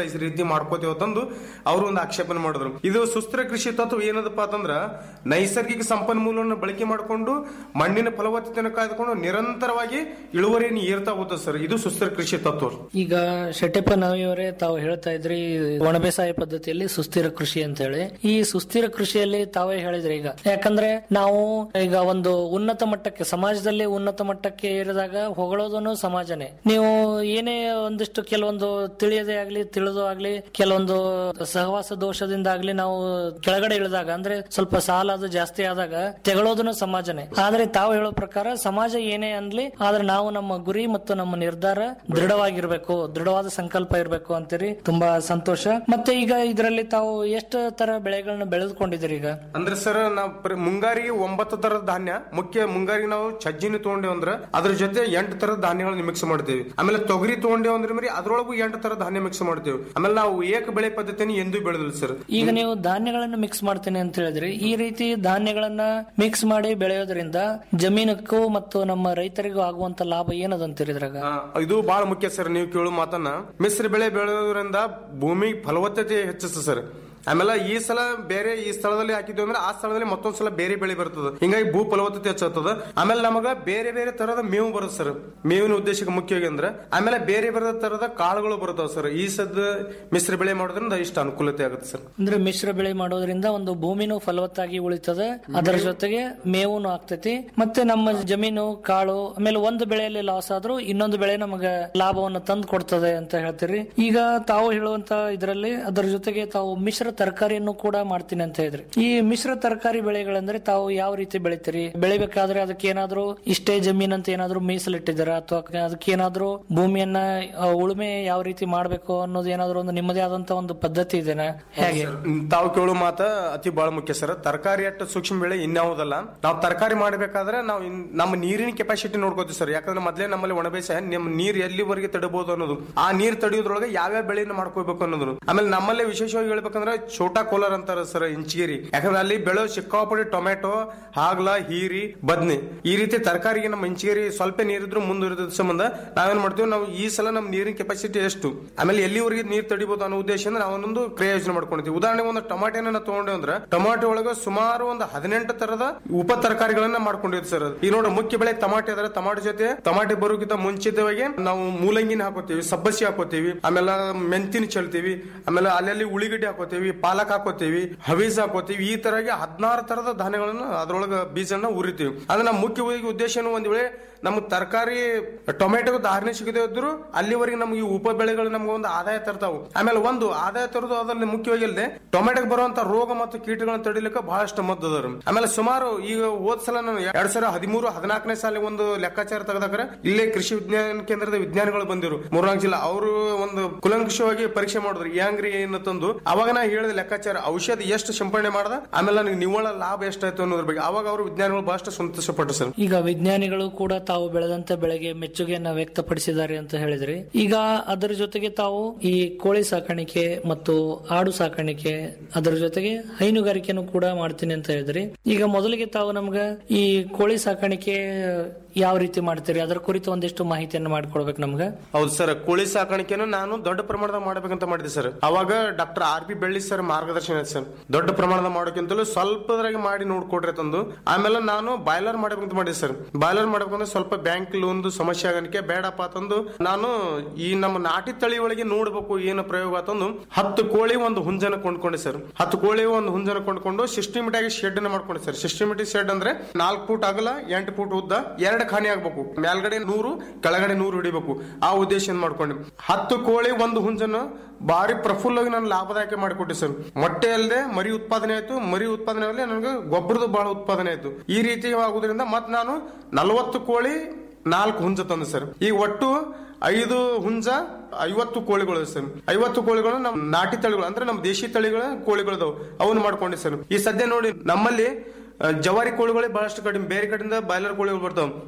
ಸಲ ಈ ರೀತಿ ಮಾಡ್ಕೋತೀವಿ ತಂದು ಅವರು ಒಂದು ಆಕ್ಷೇಪಣೆ ಮಾಡಿದ್ರು ಇದು ಸುಸ್ಥಿರ ಕೃಷಿ ತತ್ವ ಏನದಪ್ಪ ಅಂತಂದ್ರ ನೈಸರ್ಗಿಕ ಸಂಪನ್ಮೂಲವನ್ನು ಬಳಕೆ ಮಾಡಿಕೊಂಡು ಮಣ್ಣಿನ ಫಲವತ್ತತೆಯನ್ನು ಕಾಯ್ದುಕೊಂಡು ನಿರಂತರವಾಗಿ ಇಳುವರಿಯನ್ನು ಏರ್ತಾ ಹೋಗ್ತದೆ ಸರ್ ಇದು ಸುಸ್ಥಿರ ಕೃಷಿ ತತ್ವ ಈಗ ಶೆಟ್ಟಪ್ಪ ನಾವಿಯವರೇ ತಾವು ಹೇಳ್ತಾ ಇದ್ರಿ ಒಣ ಬೇಸಾಯ ಪದ್ಧತಿಯಲ್ಲಿ ಸುಸ್ಥಿರ ಕೃಷಿ ಅಂತ ಹೇಳಿ ಈ ಸುಸ್ಥಿರ ಕೃಷಿಯಲ್ಲಿ ತಾವೇ ಹೇಳಿದ್ರಿ ಈಗ ಯಾಕಂದ್ರೆ ನಾವು ಈಗ ಒಂದು ಉನ್ನತ ಮಟ್ಟಕ್ಕೆ ಸಮಾಜದಲ್ಲಿ ಉನ್ನತ ಮಟ್ಟಕ್ಕೆ ಏರಿದಾಗ ಹೊಗಳೋದನ್ನು ಸಮಾಜನೇ ನೀವು ಏನೇ ಒಂದಿಷ್ಟು ಕೆಲವೊಂದು ತಿಳಿಯದೇ ಆಗ್ಲಿ ತಿಳಿದೋ ಆಗ್ಲಿ ಕೆಲವೊಂದು ಸಹವಾಸ ದೋಷದಿಂದ ಆಗ್ಲಿ ನಾವು ಕೆಳಗಡೆ ಇಳಿದಾಗ ಅಂದ್ರೆ ಸ್ವಲ್ಪ ಸಾಲ ಅದು ಜಾಸ್ತಿ ಆದಾಗ ತೆಗಳೋದನ್ನು ಸಮಾಜನೇ ಆದ್ರೆ ತಾವು ಹೇಳೋ ಪ್ರಕಾರ ಸಮಾಜ ಏನೇ ಅನ್ಲಿ ಆದ್ರೆ ನಾವು ನಮ್ಮ ಗುರಿ ಮತ್ತು ನಮ್ಮ ನಿರ್ಧಾರ ದೃಢವಾಗಿರ್ಬೇಕು ದೃಢವಾದ ಸಂಕಲ್ಪ ಇರಬೇಕು ಅಂತೀರಿ ತುಂಬಾ ಸಂತೋಷ ಮತ್ತೆ ಈಗ ಇದರಲ್ಲಿ ತಾವು ಎಷ್ಟು ತರ ಬೆಳೆಗಳನ್ನ ಬೆಳೆದುಕೊಂಡಿದ್ದೀರಿ ಈಗ ಅಂದ್ರೆ ಸರ್ ನಾವು ಪ್ರ- ಮುಂಗಾರಿಗೆ ಒಂಬತ್ತು ತರದ ಧಾನ್ಯ ಮುಖ್ಯ ಮುಂಗಾರಿಗೆ ನಾವು ಸಜ್ಜಿನ ತಗೊಂಡೇವ್ ಅಂದ್ರ ಅದ್ರ ಜೊತೆ ಎಂಟು ತರದ ಧಾನ್ಯಗಳನ್ನ ಮಿಕ್ಸ್ ಮಾಡ್ತೀವಿ ಆಮೇಲೆ ತೊಗರಿ ತಗೊಂಡೇವ್ ಅಂದ್ರೆ ಮರಿ ಅದ್ರೊಳಗೂ ಎಂಟು ತರದ ಧಾನ್ಯ ಮಿಕ್ಸ್ ಮಾಡ್ತೀವಿ ಆಮೇಲೆ ನಾವು ಏಕ ಬೆಳೆ ಪದ್ಧತಿನ ಎಂದೂ ಬೆಳೆದಿಲ್ಲ ಸರ್ ಈಗ ನೀವು ಧಾನ್ಯಗಳನ್ನು ಮಿಕ್ಸ್ ಮಾಡ್ತೇನೆ ಅಂತ ಹೇಳಿದ್ರಿ ಈ ರೀತಿ ಧಾನ್ಯಗಳನ್ನ ಮಿಕ್ಸ್ ಮಾಡಿ ಬೆಳೆಯೋದ್ರಿಂದ ಜಮೀನಕ್ಕೂ ಮತ್ತು ನಮ್ಮ ರೈತರಿಗೂ ಆಗುವಂತ ಲಾಭ ಏನದಂತೀರಿ ಇದ್ರಾಗ ಆ, ಇದು ಬಹಳ ಮುಖ್ಯ ಸರ್ ನೀವು ಕೇಳೋ ಮಾತನ್ನ ಮಿಶ್ರ ಬೆಳೆ ಬೆಳೆಯೋದ್ರಿಂದ ಭೂಮಿ ಫಲವತ್ತತೆ ಹೆಚ್ಚಿಸ್ತದೆ ಸರ್ ಆಮೇಲೆ ಈ ಸಲ ಬೇರೆ ಈ ಸ್ಥಳದಲ್ಲಿ ಹಾಕಿದ್ವಿ ಅಂದ್ರೆ ಆ ಸ್ಥಳದಲ್ಲಿ ಮತ್ತೊಂದ್ ಸಲ ಬೇರೆ ಬೆಳೆ ಬರ್ತದೆ ಹಿಂಗಾಗಿ ಭೂ ಫಲವತ್ತತೆ ಹೆಚ್ಚಾಗ್ತದ ಆಮೇಲೆ ನಮಗ ಬೇರೆ ಬೇರೆ ತರದ ಮೇವು ಬರುತ್ತೆ ಸರ್ ಮೇವಿನ ಉದ್ದೇಶಕ್ಕೆ ಮುಖ್ಯವಾಗಿ ಅಂದ್ರೆ ಆಮೇಲೆ ಬೇರೆ ಬೇರೆ ತರದ ಕಾಳುಗಳು ಬರ್ತಾವ ಸರ್ ಈ ಸದ್ ಮಿಶ್ರ ಬೆಳೆ ಮಾಡೋದ್ರಿಂದ ಇಷ್ಟ ಅನುಕೂಲತೆ ಆಗುತ್ತೆ ಸರ್ ಅಂದ್ರೆ ಮಿಶ್ರ ಬೆಳೆ ಮಾಡೋದ್ರಿಂದ ಒಂದು ಭೂಮಿನೂ ಫಲವತ್ತಾಗಿ ಉಳಿತದೆ ಅದರ ಜೊತೆಗೆ ಮೇವುನು ಆಗ್ತೈತಿ ಮತ್ತೆ ನಮ್ಮ ಜಮೀನು ಕಾಳು ಆಮೇಲೆ ಒಂದು ಬೆಳೆಯಲ್ಲಿ ಲಾಸ್ ಆದ್ರೂ ಇನ್ನೊಂದು ಬೆಳೆ ನಮಗೆ ಲಾಭವನ್ನು ತಂದು ಕೊಡ್ತದೆ ಅಂತ ಹೇಳ್ತೀರಿ ಈಗ ತಾವು ಹೇಳುವಂತ ಇದರಲ್ಲಿ ಅದರ ಜೊತೆಗೆ ತಾವು ಮಿಶ್ರ ತರಕಾರಿಯನ್ನು ಕೂಡ ಮಾಡ್ತೀನಿ ಅಂತ ಹೇಳಿದ್ರಿ ಈ ಮಿಶ್ರ ತರಕಾರಿ ಬೆಳೆಗಳಂದ್ರೆ ತಾವು ಯಾವ ರೀತಿ ಬೆಳಿತೀರಿ ಬೆಳಿಬೇಕಾದ್ರೆ ಅದಕ್ಕೆ ಏನಾದ್ರೂ ಇಷ್ಟೇ ಜಮೀನ್ ಅಂತ ಏನಾದ್ರೂ ಮೀಸಲಿಟ್ಟಿದ್ದೀರಾ ಅಥವಾ ಅದಕ್ಕೆ ಏನಾದ್ರೂ ಭೂಮಿಯನ್ನ ಆ, ಉಳುಮೆ ಯಾವ ರೀತಿ ಮಾಡ್ಬೇಕು ಅನ್ನೋದು ಏನಾದ್ರೂ ಒಂದು ನಿಮ್ಮದೇ ಆದಂತ ಒಂದು ಪದ್ಧತಿ ಇದೆನಾ ಹೇಗೆ ತಾವು ಕೇಳೋ ಮಾತ ಅತಿ ಬಹಳ ಮುಖ್ಯ ಸರ್ ತರಕಾರಿ ಅಷ್ಟು ಸೂಕ್ಷ್ಮ ಬೆಳೆ ಇನ್ಯಾವುದಲ್ಲ ನಾವು ತರಕಾರಿ ಮಾಡಬೇಕಾದ್ರೆ ನಾವು ಇನ್- ನಮ್ಮ ನೀರಿನ ಕೆಪಾಸಿಟಿ ನೋಡ್ಕೋತೀವಿ ಸರ್ ಯಾಕಂದ್ರೆ ಮೊದಲೇ ನಮ್ಮಲ್ಲಿ ಒಣಬೇಸಾಯ ನಮ್ಮ ನೀರ್ ಎಲ್ಲಿವರೆಗೆ ತಡಬಹುದು ಅನ್ನೋದು ಆ ನೀರ್ ತಡೆಯೋದ್ರೊಳಗೆ ಯಾವ್ಯಾವ ಬೆಳೆನ ಮಾಡ್ಕೋಬೇಕು ಅನ್ನೋದು ಆಮೇಲೆ ನಮ್ಮಲ್ಲೇ ವಿಶೇಷವಾಗಿ ಹೇಳ್ಬೇಕಂದ್ರೆ ಛೋಟಾ ಕೋಲಾರ್ ಅಂತಾರ ಸರ್ ಇಂಚಗಿರಿ ಯಾಕಂದ್ರೆ ಅಲ್ಲಿ ಬೆಳೆಯೋ ಸಿಕ್ಕಾಪಟ್ಟೆ ಟೊಮೆಟೊ ಹಾಗ್ಲ ಹೀರಿ ಬದ್ನಿ ಈ ರೀತಿ ತರಕಾರಿಗೆ ನಮ್ಮ ಇಂಚಗಿರಿ ಸ್ವಲ್ಪ ನೀರಿದ್ರು ಮುಂದುವರಿದ ಸಂಬಂಧ ನಾವೇನ್ ಮಾಡ್ತೀವಿ ನಾವು ಈ ಸಲ ನಮ್ಮ ನೀರಿನ ಕೆಪಾಸಿಟಿ ಎಷ್ಟು ಆಮೇಲೆ ಎಲ್ಲಿವರೆಗೆ ನೀರ್ ತಡಿಬಹುದು ಅನ್ನೋ ಉದ್ದೇಶದಿಂದ ನಾವು ಒಂದೊಂದು ಕ್ರಿಯಾ ಯೋಜನೆ ಮಾಡ್ಕೊಂಡಿದ್ದೀವಿ ಉದಾಹರಣೆಗೆ ಒಂದು ಟೊಮಾಟೆನ ನಾವು ತಗೊಂಡೇವ್ ಅಂದ್ರೆ ಟೊಮಾಟೊ ಒಳಗೆ ಸುಮಾರು ಒಂದು ಹದಿನೆಂಟು ತರದ ಉಪ ತರಕಾರಿಗಳನ್ನ ಮಾಡ್ಕೊಂಡಿದ್ವಿ ಸರ್ ಈ ನೋಡಿ ಮುಖ್ಯ ಬೆಳೆ ಟಮಾಟೆ ಅದರ ಟಮಾಟೆ ಜೊತೆ ಟಮಾಟೆ ಬರೋಕ್ಕಿಂತ ಮುಂಚಿತವಾಗಿ ನಾವು ಮೂಲಂಗಿನ ಹಾಕೋತೀವಿ ಸಬ್ಬಸಿ ಹಾಕೋತೀವಿ ಆಮೇಲೆ ಮೆಂತಿನ ಚೆಲ್ತೀವಿ ಆಮೇಲೆ ಅಲ್ಲಲ್ಲಿ ಉಳಿಗಡ್ಡೆ ಹಾಕೋತೀವಿ ಪಾಲಕ್ ಹಾಕೋತೀವಿ ಹವೀಸ್ ಹಾಕೋತೀವಿ ಈ ತರಗೆ ಹದಿನಾರು ತರದ ಧಾನ್ಯಗಳನ್ನ ಅದ್ರೊಳಗ ಬೀಜನ ಉರಿತೀವಿ ಅಂದ್ರೆ ನಮ್ಮ ಮುಖ್ಯವಾಗಿ ಉದ್ದೇಶ ಏನು ಒಂದ್ ವೇಳೆ ನಮ್ಮ ತರಕಾರಿ ಟೊಮೆಟೊ ಧಾರಣೆ ಸಿಗದೇ ಇದ್ರು ಅಲ್ಲಿವರೆಗೆ ನಮ್ಗೆ ಈ ಉಪ ಬೆಳೆಗಳು ನಮ್ಗೆ ಒಂದು ಆದಾಯ ತರ್ತಾವು ಆಮೇಲೆ ಒಂದು ಆದಾಯ ತರೋದು ಅದರಲ್ಲಿ ಮುಖ್ಯವಾಗಿ ಅಲ್ಲದೆ ಟೊಮೆಟೊಗೆ ಬರುವಂತ ರೋಗ ಮತ್ತು ಕೀಟಗಳನ್ನ ತಡಿಲಿಕ್ಕೆ ಬಹಳಷ್ಟು ಮದ್ದು ಅದಾರ ಆಮೇಲೆ ಸುಮಾರು ಈಗ ಹೋದ್ ಸಲ ನಾನು ಎರಡ್ ಸಾವಿರ ಹದಿಮೂರು ಹದಿನಾಲ್ಕನೇ ಸಾಲ ಒಂದು ಲೆಕ್ಕಾಚಾರ ತೆಗೆದಾಕ್ರೆ ಇಲ್ಲೇ ಕೃಷಿ ವಿಜ್ಞಾನ ಕೇಂದ್ರದ ವಿಜ್ಞಾನಿಗಳು ಬಂದಿರು ಮೂರ್ನಾಲ್ಕು ಜಿಲ್ಲಾ ಅವರು ಒಂದು ಕುಲಂಕುಷವಾಗಿ ಪರೀಕ್ಷೆ ಮಾಡಿದ್ರು ಯಾಂಗ್ರಿ ಏನು ತಂದು ಅವಾಗ ನಾ ಹೇಳಿದ ಲೆಕ್ಕಾಚಾರ ಔಷಧಿ ಎಷ್ಟು ಸಿಂಪಡಣೆ ಮಾಡ್ದ ಆಮೇಲೆ ನನಗೆ ನಿವ್ವಳ ಲಾಭ ಎಷ್ಟಾಯ್ತು ಅನ್ನೋದ್ರ ಬಗ್ಗೆ ಅವಾಗ ಅವರು ವಿಜ್ಞಾನಿಗಳು ಬಹಳಷ್ಟು ಸಂತೋಷಪಟ್ಟರು ಸರ್ ಈಗ ವಿಜ್ಞಾನಿಗಳು ಕೂಡ ತಾವು ಬೆಳೆದಂತ ಬೆಳೆಗೆ ಮೆಚ್ಚುಗೆಯನ್ನ ವ್ಯಕ್ತಪಡಿಸಿದ್ದಾರೆ ಅಂತ ಹೇಳಿದ್ರಿ ಈಗ ಅದರ ಜೊತೆಗೆ ತಾವು ಈ ಕೋಳಿ ಸಾಕಾಣಿಕೆ ಮತ್ತು ಆಡು ಸಾಕಾಣಿಕೆ ಅದರ ಜೊತೆಗೆ ಹೈನುಗಾರಿಕೆನೂ ಕೂಡ ಮಾಡ್ತೀನಿ ಅಂತ ಹೇಳಿದ್ರಿ ಈಗ ಮೊದಲಿಗೆ ತಾವು ನಮ್ಗ ಈ ಕೋಳಿ ಸಾಕಾಣಿಕೆ ಯಾವ ರೀತಿ ಮಾಡ್ತೀರಿ ಅದರ ಕುರಿತು ಒಂದಿಷ್ಟು ಮಾಹಿತಿಯನ್ನು ಮಾಡ್ಕೊಡ್ಬೇಕು ನಮ್ಗ ಹೌದು ಸರ್ ಕೋಳಿ ಸಾಕಾಣಿಕೆನು ನಾನು ದೊಡ್ಡ ಪ್ರಮಾಣದಾಗ ಮಾಡ್ಬೇಕಂತ ಮಾಡಿದೆ ಸರ್ ಅವಾಗ doctor R B Belli sir ಮಾರ್ಗದರ್ಶನ ಐತೆ ಸರ್ ದೊಡ್ಡ ಪ್ರಮಾಣದ ಮಾಡೋಕ್ಕಿಂತಲೂ ಸ್ವಲ್ಪದ್ರಾಗ ಮಾಡಿ ನೋಡ್ಕೊಡ್ರಿ ತಂದು ಆಮೇಲೆ ನಾನು ಬಾಯ್ಲರ್ ಮಾಡ್ಬೇಕಂತ ಮಾಡಿದೆ ಸರ್ ಬಾಯ್ಲರ್ ಮಾಡ್ಬೇಕಂದ್ರೆ ಸ್ವಲ್ಪ ಬ್ಯಾಂಕ್ ಲೋನ್ ಸಮಸ್ಯೆ ಆಗನಿಕೆ ಬೇಡಪ್ಪ ತಂದು ನಾನು ಈ ನಮ್ಮ ನಾಟಿ ತಳಿ ಒಳಗೆ ನೋಡ್ಬೇಕು ಏನು ಪ್ರಯೋಗ ಆತಂದು ಹತ್ತು ಕೋಳಿ ಒಂದು ಹುಂಜನ ಕೊಂಡ್ಕೊಂಡೆ ಸರ್ ಹತ್ತು ಕೋಳಿ ಒಂದು ಹುಂಜನ ಕೊಂಡ್ಕೊಂಡು ಸಿಸ್ಟಮೆಟಿಕ್ ಆಗಿ ಶೆಡ್ ಅನ್ನ ಮಾಡ್ಕೊಂಡೆ ಸರ್ ಸಿಸ್ಟಮೆಟಿಕ್ ಶೆಡ್ ಅಂದ್ರೆ ನಾಲ್ಕು ಫೂಟ್ ಆಗಲ್ಲ ಎಂಟು ಫೂಟ್ ಉದ್ದ ಎರಡು ಖಾನಿ ಆಗ್ಬೇಕು ಮೇಲ್ಗಡೆ ನೂರು ಕೆಳಗಡೆ ನೂರು ಹಿಡಿಬೇಕು ಆ ಉದ್ದೇಶ ಮಾಡ್ಕೊಂಡೆ ಹತ್ತು ಕೋಳಿ ಒಂದು ಹುಂಜನ ಭಾರಿ ಪ್ರಫುಲ್ಲಾಗಿ ನಾನು ಲಾಭದಾಯಕ ಮಾಡಿಕೊಟ್ಟೆ ಸರ್ ಮೊಟ್ಟೆ ಅಲ್ಲದೆ ಮರಿ ಉತ್ಪಾದನೆ ಆಯ್ತು ಮರಿ ಉತ್ಪಾದನೆ ಅಲ್ಲದೆ ನನಗೆ ಗೊಬ್ಬರದ ಬಹಳ ಉತ್ಪಾದನೆ ಆಯ್ತು ಈ ರೀತಿ ಆಗುವುದರಿಂದ ಮತ್ತೆ ನಾನು ನಲವತ್ತು ಕೋಳಿ ನಾಲ್ಕು ಹುಂಜ ತಂದೆ ಸರ್ ಈಗ ಒಟ್ಟು ಐದು ಹುಂಜ ಐವತ್ತು ಕೋಳಿಗಳು ಸರ್ ಐವತ್ತು ಕೋಳಿಗಳು ನಮ್ ನಾಟಿ ತಳಿಗಳು ಅಂದ್ರೆ ನಮ್ಮ ದೇಶಿ ತಳಿಗಳ ಕೋಳಿಗಳದಾವು ಅವನ್ನ ಮಾಡ್ಕೊಂಡೆ ಸರ್ ಈ ಸದ್ಯ ನೋಡಿ ನಮ್ಮಲ್ಲಿ ಆ, ಜವಾರಿ ಕೋಳಿಗಳೇ ಬಹಳಷ್ಟು ಕಡಿಮೆ ಬೇರೆ ಕಡೆಯಿಂದ ಬಾಯ್ಲರ್ ಕೋಳಿಗಳು ಬರ್ತಾವ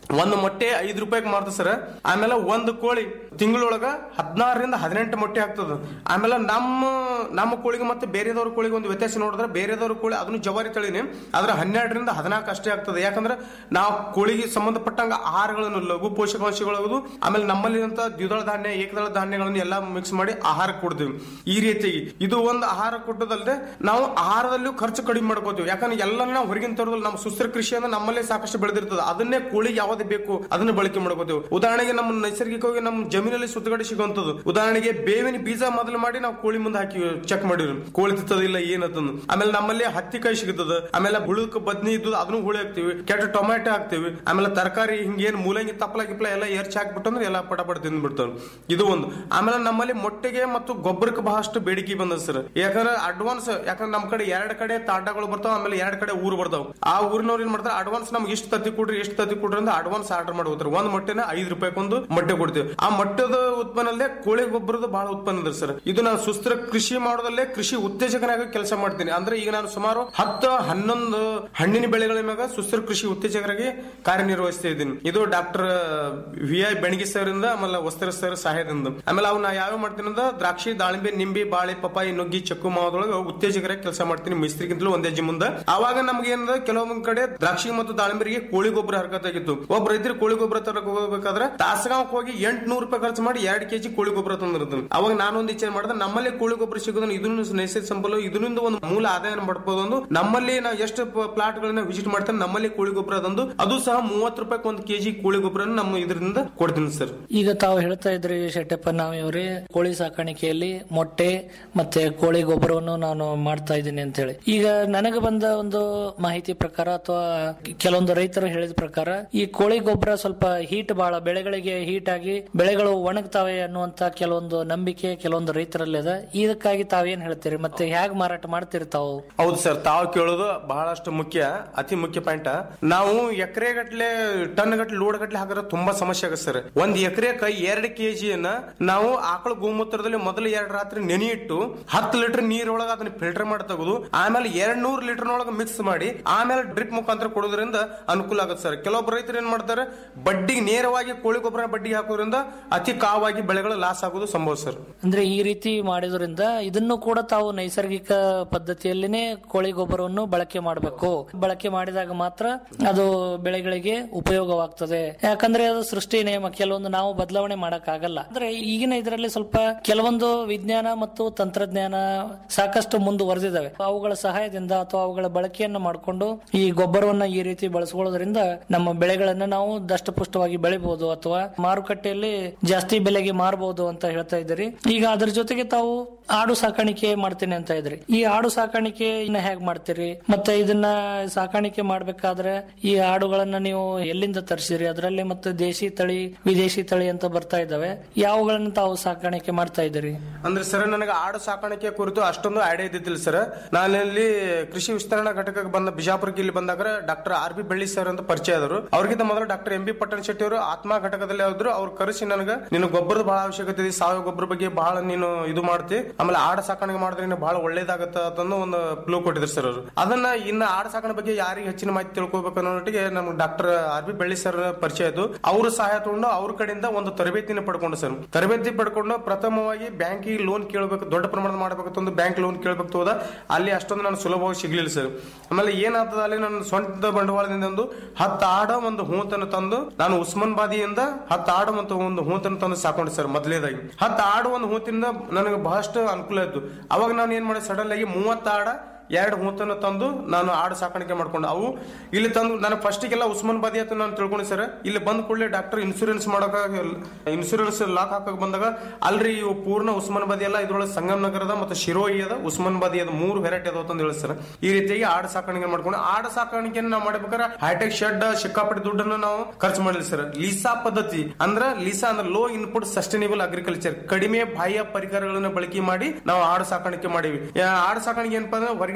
ಒಂದು ಮೊಟ್ಟೆ ಐದು ರೂಪಾಯಿಗೆ ಮಾರ್ತದೆ ಸರ್ ಆಮೇಲೆ ಒಂದು ಕೋಳಿ ತಿಂಗಳೊಳಗ ಹದಿನಾರರಿಂದ ಹದಿನೆಂಟು ಮೊಟ್ಟೆ ಆಗ್ತದ ಆಮೇಲೆ ನಮ್ಮ ನಮ್ಮ ಕೋಳಿಗೆ ಮತ್ತೆ ಬೇರೆದವ್ರ ಕೋಳಿಗೆ ಒಂದು ವ್ಯತ್ಯಾಸ ನೋಡಿದ್ರೆ ಬೇರೆದವ್ರ ಕೋಳಿ ಅದನ್ನು ಜವಾರಿ ತಳಿನೇ ಆದ್ರೆ ಹನ್ನೆರಡರಿಂದ ಹದಿನಾಲ್ಕು ಅಷ್ಟೇ ಆಗ್ತದೆ ಯಾಕಂದ್ರೆ ನಾವು ಕೋಳಿಗೆ ಸಂಬಂಧಪಟ್ಟಂಗ ಆಹಾರಗಳನ್ನು ಲಘು ಪೋಷಕಾಂಶಗಳು ಆಮೇಲೆ ನಮ್ಮಲ್ಲಿ ಅಂತ ದ್ವಿದಳ ಧಾನ್ಯ ಏಕದಳ ಧಾನ್ಯಗಳನ್ನು ಎಲ್ಲ ಮಿಕ್ಸ್ ಮಾಡಿ ಆಹಾರ ಕೊಡ್ತೀವಿ ಈ ರೀತಿಯಾಗಿ ಇದು ಒಂದು ಆಹಾರ ಕೊಟ್ಟದಲ್ಲದೆ ನಾವು ಆಹಾರದಲ್ಲೂ ಖರ್ಚು ಕಡಿಮೆ ಮಾಡ್ಕೋತೀವಿ ಯಾಕಂದ್ರೆ ಎಲ್ಲ ನಾವು ಹೊರಗಿನ ತರೋದಿಲ್ಲ ನಮ್ಮ ಸುಸ್ಥಿರ ಕೃಷಿ ಅಂದ್ರೆ ನಮ್ಮಲ್ಲೇ ಸಾಕಷ್ಟು ಬೆಳೆದಿರ್ತದೆ ಅದನ್ನೇ ಕೋಳಿಗೆ ಯಾವ್ದು ಬೇಕು ಅದನ್ನ ಬಳಕೆ ಮಾಡ್ಕೋತೀವಿ ಉದಾಹರಣೆಗೆ ನಮ್ಮ ನೈಸರ್ಗಿಕವಾಗಿ ನಮ್ಮ ಜಮೀನಲ್ಲಿ ಸುತ್ತಗಡೆ ಸಿಗುವಂತದ್ದು ಉದಾಹರಣೆಗೆ ಬೇವಿನ ಬೀಜ ಮೊದಲು ಮಾಡಿ ನಾವು ಕೋಳಿ ಮುಂದೆ ಹಾಕಿ ಚೆಕ್ ಮಾಡಿವ್ರಿ ಕೋಳಿ ತಿತ್ತದಿಲ್ಲ ಏನಂತಂದು ಆಮೇಲೆ ನಮ್ಮಲ್ಲಿ ಹತ್ತಿಕಾಯಿ ಸಿಗುತ್ತದೆ ಆಮೇಲೆ ಹುಳುಕ್ ಬದ್ನಿ ಇದ್ದು ಅದನ್ನು ಹುಳಿ ಹಾಕ್ತಿವಿ ಕೆಟ್ಟ ಟೊಮ್ಯಾಟೊ ಹಾಕ್ತಿವಿ ಆಮೇಲೆ ತರಕಾರಿ ಹಿಂಗೇನ್ ಮೂಲಂಗಿ ತಪ್ಪಲ ಗಿಪ್ಲ ಎಲ್ಲ ಎರ್ಚ್ ಹಾಕ್ಬಿಟ್ಟು ಅಂದ್ರೆ ಎಲ್ಲ ಪಟಪಟ ತಿಂದ್ಬಿಡ್ತಾವೆ ಇದು ಒಂದು ಆಮೇಲೆ ನಮ್ಮಲ್ಲಿ ಮೊಟ್ಟೆಗೆ ಮತ್ತು ಗೊಬ್ಬರಕ್ಕೆ ಬಹಳಷ್ಟು ಬೇಡಿಕೆ ಬಂದದ ಸರ್ ಯಾಕಂದ್ರೆ ಅಡ್ವಾನ್ಸ್ ಯಾಕಂದ್ರೆ ನಮ್ ಕಡೆ ಎರಡ್ ಕಡೆ ತಾಂಡಗಳು ಬರ್ತಾವ ಆಮೇಲೆ ಎರಡ್ ಕಡೆ ಊರು ಬರ್ತಾವ ಆ ಊರಿನವ್ರು ಏನ್ ಮಾಡ್ತಾರೆ ಅಡ್ವಾನ್ಸ್ ನಮ್ಗೆ ಇಷ್ಟು ತತ್ತಿ ಕೊಡ್ರಿ ಎಷ್ಟು ತತ್ತಿ ಕೊಡ್ರಿ ಅಂತ ಅಡ್ವಾನ್ಸ್ ಆರ್ಡರ್ ಮಾಡಿ ಹೋಗ್ತಾರೆ ಒಂದ್ ಮೊಟ್ಟೆನ ಐದು ರೂಪಾಯಿ ಒಂದು ಮೊಟ್ಟೆ ಕೊಡ್ತೀವಿ ಆ ಮೊಟ್ಟೆದ ಉತ್ಪನ್ನಲ್ಲೇ ಕೋಳಿ ಗೊಬ್ಬರದ ಬಹಳ ಉತ್ಪನ್ನ ಇದೆ ಸರ್ ಇದು ನಾನು ಸುಸ್ಥಿರ ಕೃಷಿ ಮಾಡೋದಲ್ಲೇ ಕೃಷಿ ಉತ್ತೇಜಕನಾಗಿ ಕೆಲಸ ಮಾಡ್ತೀನಿ ಅಂದ್ರೆ ಈಗ ನಾನು ಸುಮಾರು ಹತ್ತು ಹನ್ನೊಂದು ಹಣ್ಣಿನ ಬೆಳೆಗಳ ಮ್ಯಾಗ ಸುಸ್ಥಿರ ಕೃಷಿ ಉತ್ತೇಜಕರಾಗಿ ಕಾರ್ಯನಿರ್ವಹಿಸ್ತಾ ಇದ್ದೀನಿ ಇದು doctor V I Benagi sir ಇಂದ ಆಮೇಲೆ ವಸ್ತ್ರ ಸರ್ ಸಹಾಯದಿಂದ ಆಮೇಲೆ ಅವ್ ನಾ ಯಾವ ಮಾಡ್ತೀನಿ ಅಂದ್ರೆ ದ್ರಾಕ್ಷಿ ದಾಳಿಂಬೆ ನಿಂಬೆ ಬಾಳೆ ಪಪಾಯಿ ನುಗ್ಗಿ ಚಕ್ಕು ಮಾವದೊಳಗೆ ಉತ್ತೇಜಕರಾಗಿ ಕೆಲಸ ಮಾಡ್ತೀನಿ ಮಿಸ್ತ್ರಿಗಿಂತಲೂ ಒಂದೇ ಹೆಜ್ಜೆ ಮುಂದೆ ಅವಾಗ ನಮ್ಗೆ ಏನದ ಕೆಲವೊಂದ್ ಕಡೆ ದ್ರಾಕ್ಷಿ ಮತ್ತು ದಾಳಿಂಬರಿಗೆ ಕೋಳಿ ಗೊಬ್ಬರ ಹರಕತ್ತಾಗಿತ್ತು ಒಬ್ಬ ರೈತರು ಕೋಳಿ ಗೊಬ್ಬರ ತರಕ್ ಹೋಗ್ಬೇಕಾದ್ರೆ ತಾಸಗಾಂವಕ್ ಹೋಗಿ ಎಂಟ್ನೂರು ರೂಪಾಯಿ ಖರ್ಚು ಮಾಡಿ ಎರಡ್ ಕೆಜಿ ಕೋಳಿ ಗೊಬ್ಬರ ತಂದಿರ್ತೀನಿ ಅವಾಗ ನಾನೊಂದು ವಿಚಾರ ಮಾಡಿದ್ರೆ ನಮ್ಮಲ್ಲಿ ಕೋಳಿ ಗೊಬ್ಬರ ಸಿಗೋದನ್ನ ಇದನ್ನು ನೈಸರ್ಗಿಕ ಸಂಪಲ್ಲ ಇದರಿಂದ ಒಂದು ಮೂಲ ಆದಾಯ ಪಡ್ಬೋದು ಒಂದು ನಮ್ಮಲ್ಲಿ ನಾವು ಎಷ್ಟು ಪ್ಲಾಟ್ ಗಳನ್ನ ವಿಸಿಟ್ ಮಾಡ್ತೇನೆ ನಮ್ಮಲ್ಲಿ ಕೋಳಿ ಗೊಬ್ಬರ ತಂದು ಅದು ಸಹ ಮೂವತ್ತು ರೂಪಾಯಿ ಒಂದು ಕೆಜಿ ಕೋಳಿ ಗೊಬ್ಬರ ನಮ್ಮ ಇದರಿಂದ ಕೊಡ್ತೀನಿ ಸರ್ ಈಗ ತಾವು ಹೇಳ್ತಾ ಇದ್ರಿ ಶೆಟ್ಟಪ್ಪ ನಾವಿಯವರೇ ಕೋಳಿ ಸಾಕಾಣಿಕೆಯಲ್ಲಿ ಮೊಟ್ಟೆ ಮತ್ತೆ ಕೋಳಿ ಗೊಬ್ಬರವನ್ನು ನಾನು ಮಾಡ್ತಾ ಇದ್ದೀನಿ ಅಂತ ಹೇಳಿ ಈಗ ನನಗೆ ಬಂದ ಒಂದು ಮಾಹಿತಿ ಪ್ರಕಾರ ಅಥವಾ ಕೆಲವೊಂದು ರೈತರು ಹೇಳಿದ ಪ್ರಕಾರ ಈ ಕೋಳಿ ಗೊಬ್ಬರ ಸ್ವಲ್ಪ ಹೀಟ್ ಬಹಳ ಬೆಳೆಗಳಿಗೆ ಹೀಟ್ ಆಗಿ ಬೆಳೆಗಳು ಒಣಗ್ತಾವೆ ಅನ್ನುವಂತ ಕೆಲವೊಂದು ನಂಬಿಕೆ ಕೆಲವೊಂದು ರೈತರಲ್ಲಿ ಅದ ಇದಕ್ಕಾಗಿ ತಾವೇನ್ ಹೇಳ್ತೀರಿ ಮತ್ತೆ ಹೇಗ್ ಮಾರಾಟ ಮಾಡ್ತೀರಿ ತಾವು ಹೌದು ಸರ್ ತಾವು ಕೇಳೋದು ಬಹಳಷ್ಟು ಮುಖ್ಯ ಅತಿ ಮುಖ್ಯ ಪಾಯಿಂಟ್ ನಾವು ಎಕರೆ ಗಟ್ಲೆ ಟನ್ ಗಟ್ಲೆ ಲೋಡ್ ಗಟ್ಲೆ ಹಾಕಿದ್ರೆ ತುಂಬಾ ಸಮಸ್ಯೆ ಆಗುತ್ತೆ ಸರ್ ಒಂದ್ ಎಕರೆಕ ಎರಡು ಕೆಜಿಯನ್ನ ನಾವು ಆಕಳ ಗೋಮೂತ್ರದಲ್ಲಿ ಮೊದಲು ಎರಡು ರಾತ್ರಿ ನೆನೆ ಇಟ್ಟು ಹತ್ತು ಲೀಟರ್ ನೀರೊಳಗೆ ಅದನ್ನ ಫಿಲ್ಟರ್ ಮಾಡಿ ತೆಗೆದು ಆಮೇಲೆ ಎರಡ್ ನೂರು ಲೀಟರ್ ಒಳಗೆ ಮಿಕ್ಸ್ ಮಾಡಿ ಆಮೇಲೆ ಡ್ರಿಪ್ ಮುಖಾಂತರ ಕೊಡೋದ್ರಿಂದ ಅನುಕೂಲ ಆಗುತ್ತೆ ಸರ್ ಕೆಲವೊಬ್ಬ ರೈತರು ಏನ್ ಮಾಡ್ತಾರೆ ಬಡ್ಡಿಗೆ ನೇರವಾಗಿ ಕೋಳಿ ಗೊಬ್ಬರ ಬಡ್ಡಿಗೆ ಹಾಕೋದ್ರಿಂದ ಅತಿ ಕಾವಾಗಿ ಬೆಳೆಗಳು ಲಾಸ್ ಆಗೋದು ಸಂಭವ ಸರ್ ಅಂದ್ರೆ ಈ ರೀತಿ ಮಾಡಿದ್ರಿಂದ ಇದನ್ನು ಕೂಡ ತಾವು ನೈಸರ್ಗಿಕ ಪದ್ಧತಿಯಲ್ಲಿನೇ ಕೋಳಿ ಗೊಬ್ಬರವನ್ನು ಬಳಕೆ ಮಾಡಬೇಕು ಬಳಕೆ ಮಾಡಿದಾಗ ಮಾತ್ರ ಅದು ಬೆಳೆಗಳಿಗೆ ಉಪಯೋಗವಾಗ್ತದೆ ಯಾಕಂದ್ರೆ ಅದು ಸೃಷ್ಟಿ ನಿಯಮ ಕೆಲವೊಂದು ನಾವು ಬದಲಾವಣೆ ಮಾಡಕ್ ಆಗಲ್ಲ ಅಂದ್ರೆ ಈಗಿನ ಇದರಲ್ಲಿ ಸ್ವಲ್ಪ ಕೆಲವೊಂದು ವಿಜ್ಞಾನ ಮತ್ತು ತಂತ್ರಜ್ಞಾನ ಸಾಕಷ್ಟು ಮುಂದುವರೆದಿದ್ದಾವೆ ಅವುಗಳ ಸಹಾಯದಿಂದ ಅಥವಾ ಅವುಗಳ ಬಳಕೆಯನ್ನ ಮಾಡಿಕೊಂಡು ಈ ಗೊಬ್ಬರವನ್ನ ಈ ರೀತಿ ಬಳಸ್ಕೊಳ್ಳೋದ್ರಿಂದ ನಮ್ಮ ಬೆಳೆಗಳನ್ನ ನಾವು ದಷ್ಟಪುಷ್ಟವಾಗಿ ಬೆಳಿಬಹುದು ಅಥವಾ ಮಾರುಕಟ್ಟೆಯಲ್ಲಿ ಜಾಸ್ತಿ ಬೆಲೆಗೆ ಮಾರಬಹುದು ಅಂತ ಹೇಳ್ತಾ ಇದ್ದೀರಿ ಈಗ ಅದ್ರ ಜೊತೆಗೆ ತಾವು ಆಡು ಸಾಕಾಣಿಕೆ ಮಾಡ್ತೀನಿ ಅಂತ ಇದ್ರಿ ಈ ಆಡು ಸಾಕಾಣಿಕೆ ಇನ್ನ ಹೇಗ್ ಮಾಡ್ತೀರಿ ಮತ್ತೆ ಇದನ್ನ ಸಾಕಾಣಿಕೆ ಮಾಡ್ಬೇಕಾದ್ರೆ ಈ ಆಡುಗಳನ್ನ ನೀವು ಎಲ್ಲಿಂದ ತರಿಸಿರಿ ಅದರಲ್ಲಿ ಮತ್ತೆ ದೇಶಿ ತಳಿ ವಿದೇಶಿ ತಳಿ ಅಂತ ಬರ್ತಾ ಇದಾವೆ ಯಾವುಗಳನ್ನ ತಾವು ಸಾಕಾಣಿಕೆ ಮಾಡ್ತಾ ಇದ್ದೀರಿ ಅಂದ್ರೆ ಸರ್ ನನಗೆ ಆಡು ಸಾಕಾಣಿಕೆ ಕುರಿತು ಅಷ್ಟೊಂದು ಐಡಿಯಾ ಇದ್ದಿದ್ದಿಲ್ಲ ಸರ್ ನಾನಲ್ಲಿ ಕೃಷಿ ವಿಸ್ತರಣಾ ಘಟಕಕ್ಕೆ ಬಂದ ಬಿಜಾಪುರಕ್ಕೆ ಇಲ್ಲಿ ಬಂದಾಗ doctor R B Belli sir ಅಂತ ಪರಿಚಯ ಆದರು ಅವ್ರಿಗಿಂತ ಮೊದಲು ಡಾಕ್ಟರ್ ಎಂ ಬಿ ಪಟ್ಟಣ ಶೆಟ್ಟಿ ಅವರು ಆತ್ಮ ಘಟಕದಲ್ಲಿ ಹೋದ್ರು ಅವ್ರು ಕರೆಸಿ ನನಗೆ ನಿನ್ನ ಗೊಬ್ಬರದ ಬಹಳ ಅವಶ್ಯಕತೆ ಇದೆ ಸಾವಯವ ಗೊಬ್ಬರ ಬಗ್ಗೆ ಬಹಳ ನೀನು ಇದು ಮಾಡ್ತಿ ಆಮೇಲೆ ಆಡ ಸಾಕಾಣಿಕೆ ಮಾಡಿದ್ರೆ ನೀನು ಬಹಳ ಒಳ್ಳೇದಾಗತ್ತ ಅಂತಂದು ಒಂದು ಕ್ಲೂ ಕೊಟ್ಟಿದ್ರು ಸರ್ ಅವರು ಅದನ್ನ ಇನ್ನ ಆಡ ಸಾಕಣೆ ಬಗ್ಗೆ ಯಾರಿಗೆ ಹೆಚ್ಚಿನ ಮಾಹಿತಿ ತಿಳ್ಕೊಬೇಕು ಅನ್ನೋಟಿಗೆ ನಮ್ಗೆ doctor R B Belli sir ಪರಿಚಯ ಆಯ್ತು ಅವ್ರ ಸಹಾಯ ತಗೊಂಡು ಅವ್ರ ಕಡೆಯಿಂದ ಒಂದು ತರಬೇತಿನ ಪಡ್ಕೊಂಡು ಸರ್ ತರಬೇತಿ ಪಡ್ಕೊಂಡು ಪ್ರಥಮವಾಗಿ ಬ್ಯಾಂಕಿಗೆ ಲೋನ್ ಕೇಳಬೇಕು ದೊಡ್ಡ ಪ್ರಮಾಣದ ಮಾಡಬೇಕಂತ ಒಂದು ಬ್ಯಾಂಕ್ ಲೋನ್ ಕೇಳಬೇಕು ಹೋದ ಅಲ್ಲಿ ಅಷ್ಟೊಂದು ನಾನು ಸುಲಭವಾಗಿ ಸಿಗ್ಲಿಲ್ಲ ಸರ್ ಆಮೇಲೆ ಏನಾಗ್ತದ ಅಲ್ಲಿ ನನ್ನ ಸ್ವಂತ ಬಂಡವಾಳದಿಂದ ಒಂದು ಹತ್ತು ಆಡ ಒಂದು ಹೂತನ್ನು ತಂದು ನಾನು ಉಸ್ಮಾನ್ ಬಾದಿಯಿಂದ ಹತ್ತು ಆಡು ಮತ್ತು ಒಂದು ಹೂತನ್ನು ತಂದು ಸಾಕೊಂಡೆ ಸರ್ ಮೊದಲೇದಾಗಿ ಹತ್ತು ಆಡು ಒಂದು ಹೂತಿನಿಂದ ನನಗೆ ಬಹಳಷ್ಟು ಅನುಕೂಲ ಆಯ್ತು ಅವಾಗ ನಾನು ಏನ್ ಮಾಡಿದೆ ಸಡನ್ ಆಗಿ ಮೂವತ್ತು ಆಡ ಎರಡು ಹೂತನ್ನು ತಂದು ನಾನು ಆಡು ಸಾಕಾಣಿಕೆ ಮಾಡ್ಕೊಂಡು ಅವು ಇಲ್ಲಿ ತಂದು ನಾನು ಫಸ್ಟಿಗೆಲ್ಲ ಉಸ್ಮಾನ್ ಬಾದಿ ಅಂತ ನಾನು ತಿಳ್ಕೊಂಡೆ ಸರ್ ಇಲ್ಲಿ ಬಂದ ಕೂಡಲೇ ಡಾಕ್ಟರ್ ಇನ್ಸೂರೆನ್ಸ್ ಮಾಡಕ ಇನ್ಸೂರೆನ್ಸ್ ಲಾಕ್ ಹಾಕಕ್ ಬಂದಾಗ ಅಲ್ರಿ ಇವು ಪೂರ್ಣ ಉಸ್ಮಾನ್ ಬಾದಿ ಎಲ್ಲ ಇದ್ರೊಳಗೆ ಸಂಗಮ್ ನಗರದ ಮತ್ತು ಶಿರೋಯಿ ಅದ ಉಸ್ಮಾನ್ ಬಾದಿ ಅದ ಮೂರು ವೆರೈಟಿ ಅದಾವ ಅಂತ ಹೇಳಿ ಸರ್ ಈ ರೀತಿಯಾಗಿ ಆಡು ಸಾಕಾಣಿಕೆ ಮಾಡ್ಕೊಂಡು ಆಡು ಸಾಕಾಣಿಕೆಯನ್ನು ನಾವು ಮಾಡ್ಬೇಕಾದ್ರೆ ಹೈಟೆಕ್ ಶೆಡ್ ಸಿಕ್ಕಾಪಟ್ಟೆ ದುಡ್ಡನ್ನು ನಾವು ಖರ್ಚು ಮಾಡಿಲ್ಲ ಸರ್ ಲೀಸಾ ಪದ್ಧತಿ ಅಂದ್ರ ಲೀಸಾ ಅಂದ್ರೆ ಲೋ ಇನ್ಪುಟ್ ಸಸ್ಟೈನೇಬಲ್ ಅಗ್ರಿಕಲ್ಚರ್ ಕಡಿಮೆ ಬಾಹ್ಯ ಪರಿಕರಗಳನ್ನ ಬಳಕೆ ಮಾಡಿ ನಾವು ಆಡು ಸಾಕಾಣಿಕೆ ಮಾಡಿವಿ ಯಾ- ಆಡು ಸಾಕಾಣಿಕೆ ಏನಪ್ಪಾ ಅಂದ್ರೆ ಹೊರಗಿನ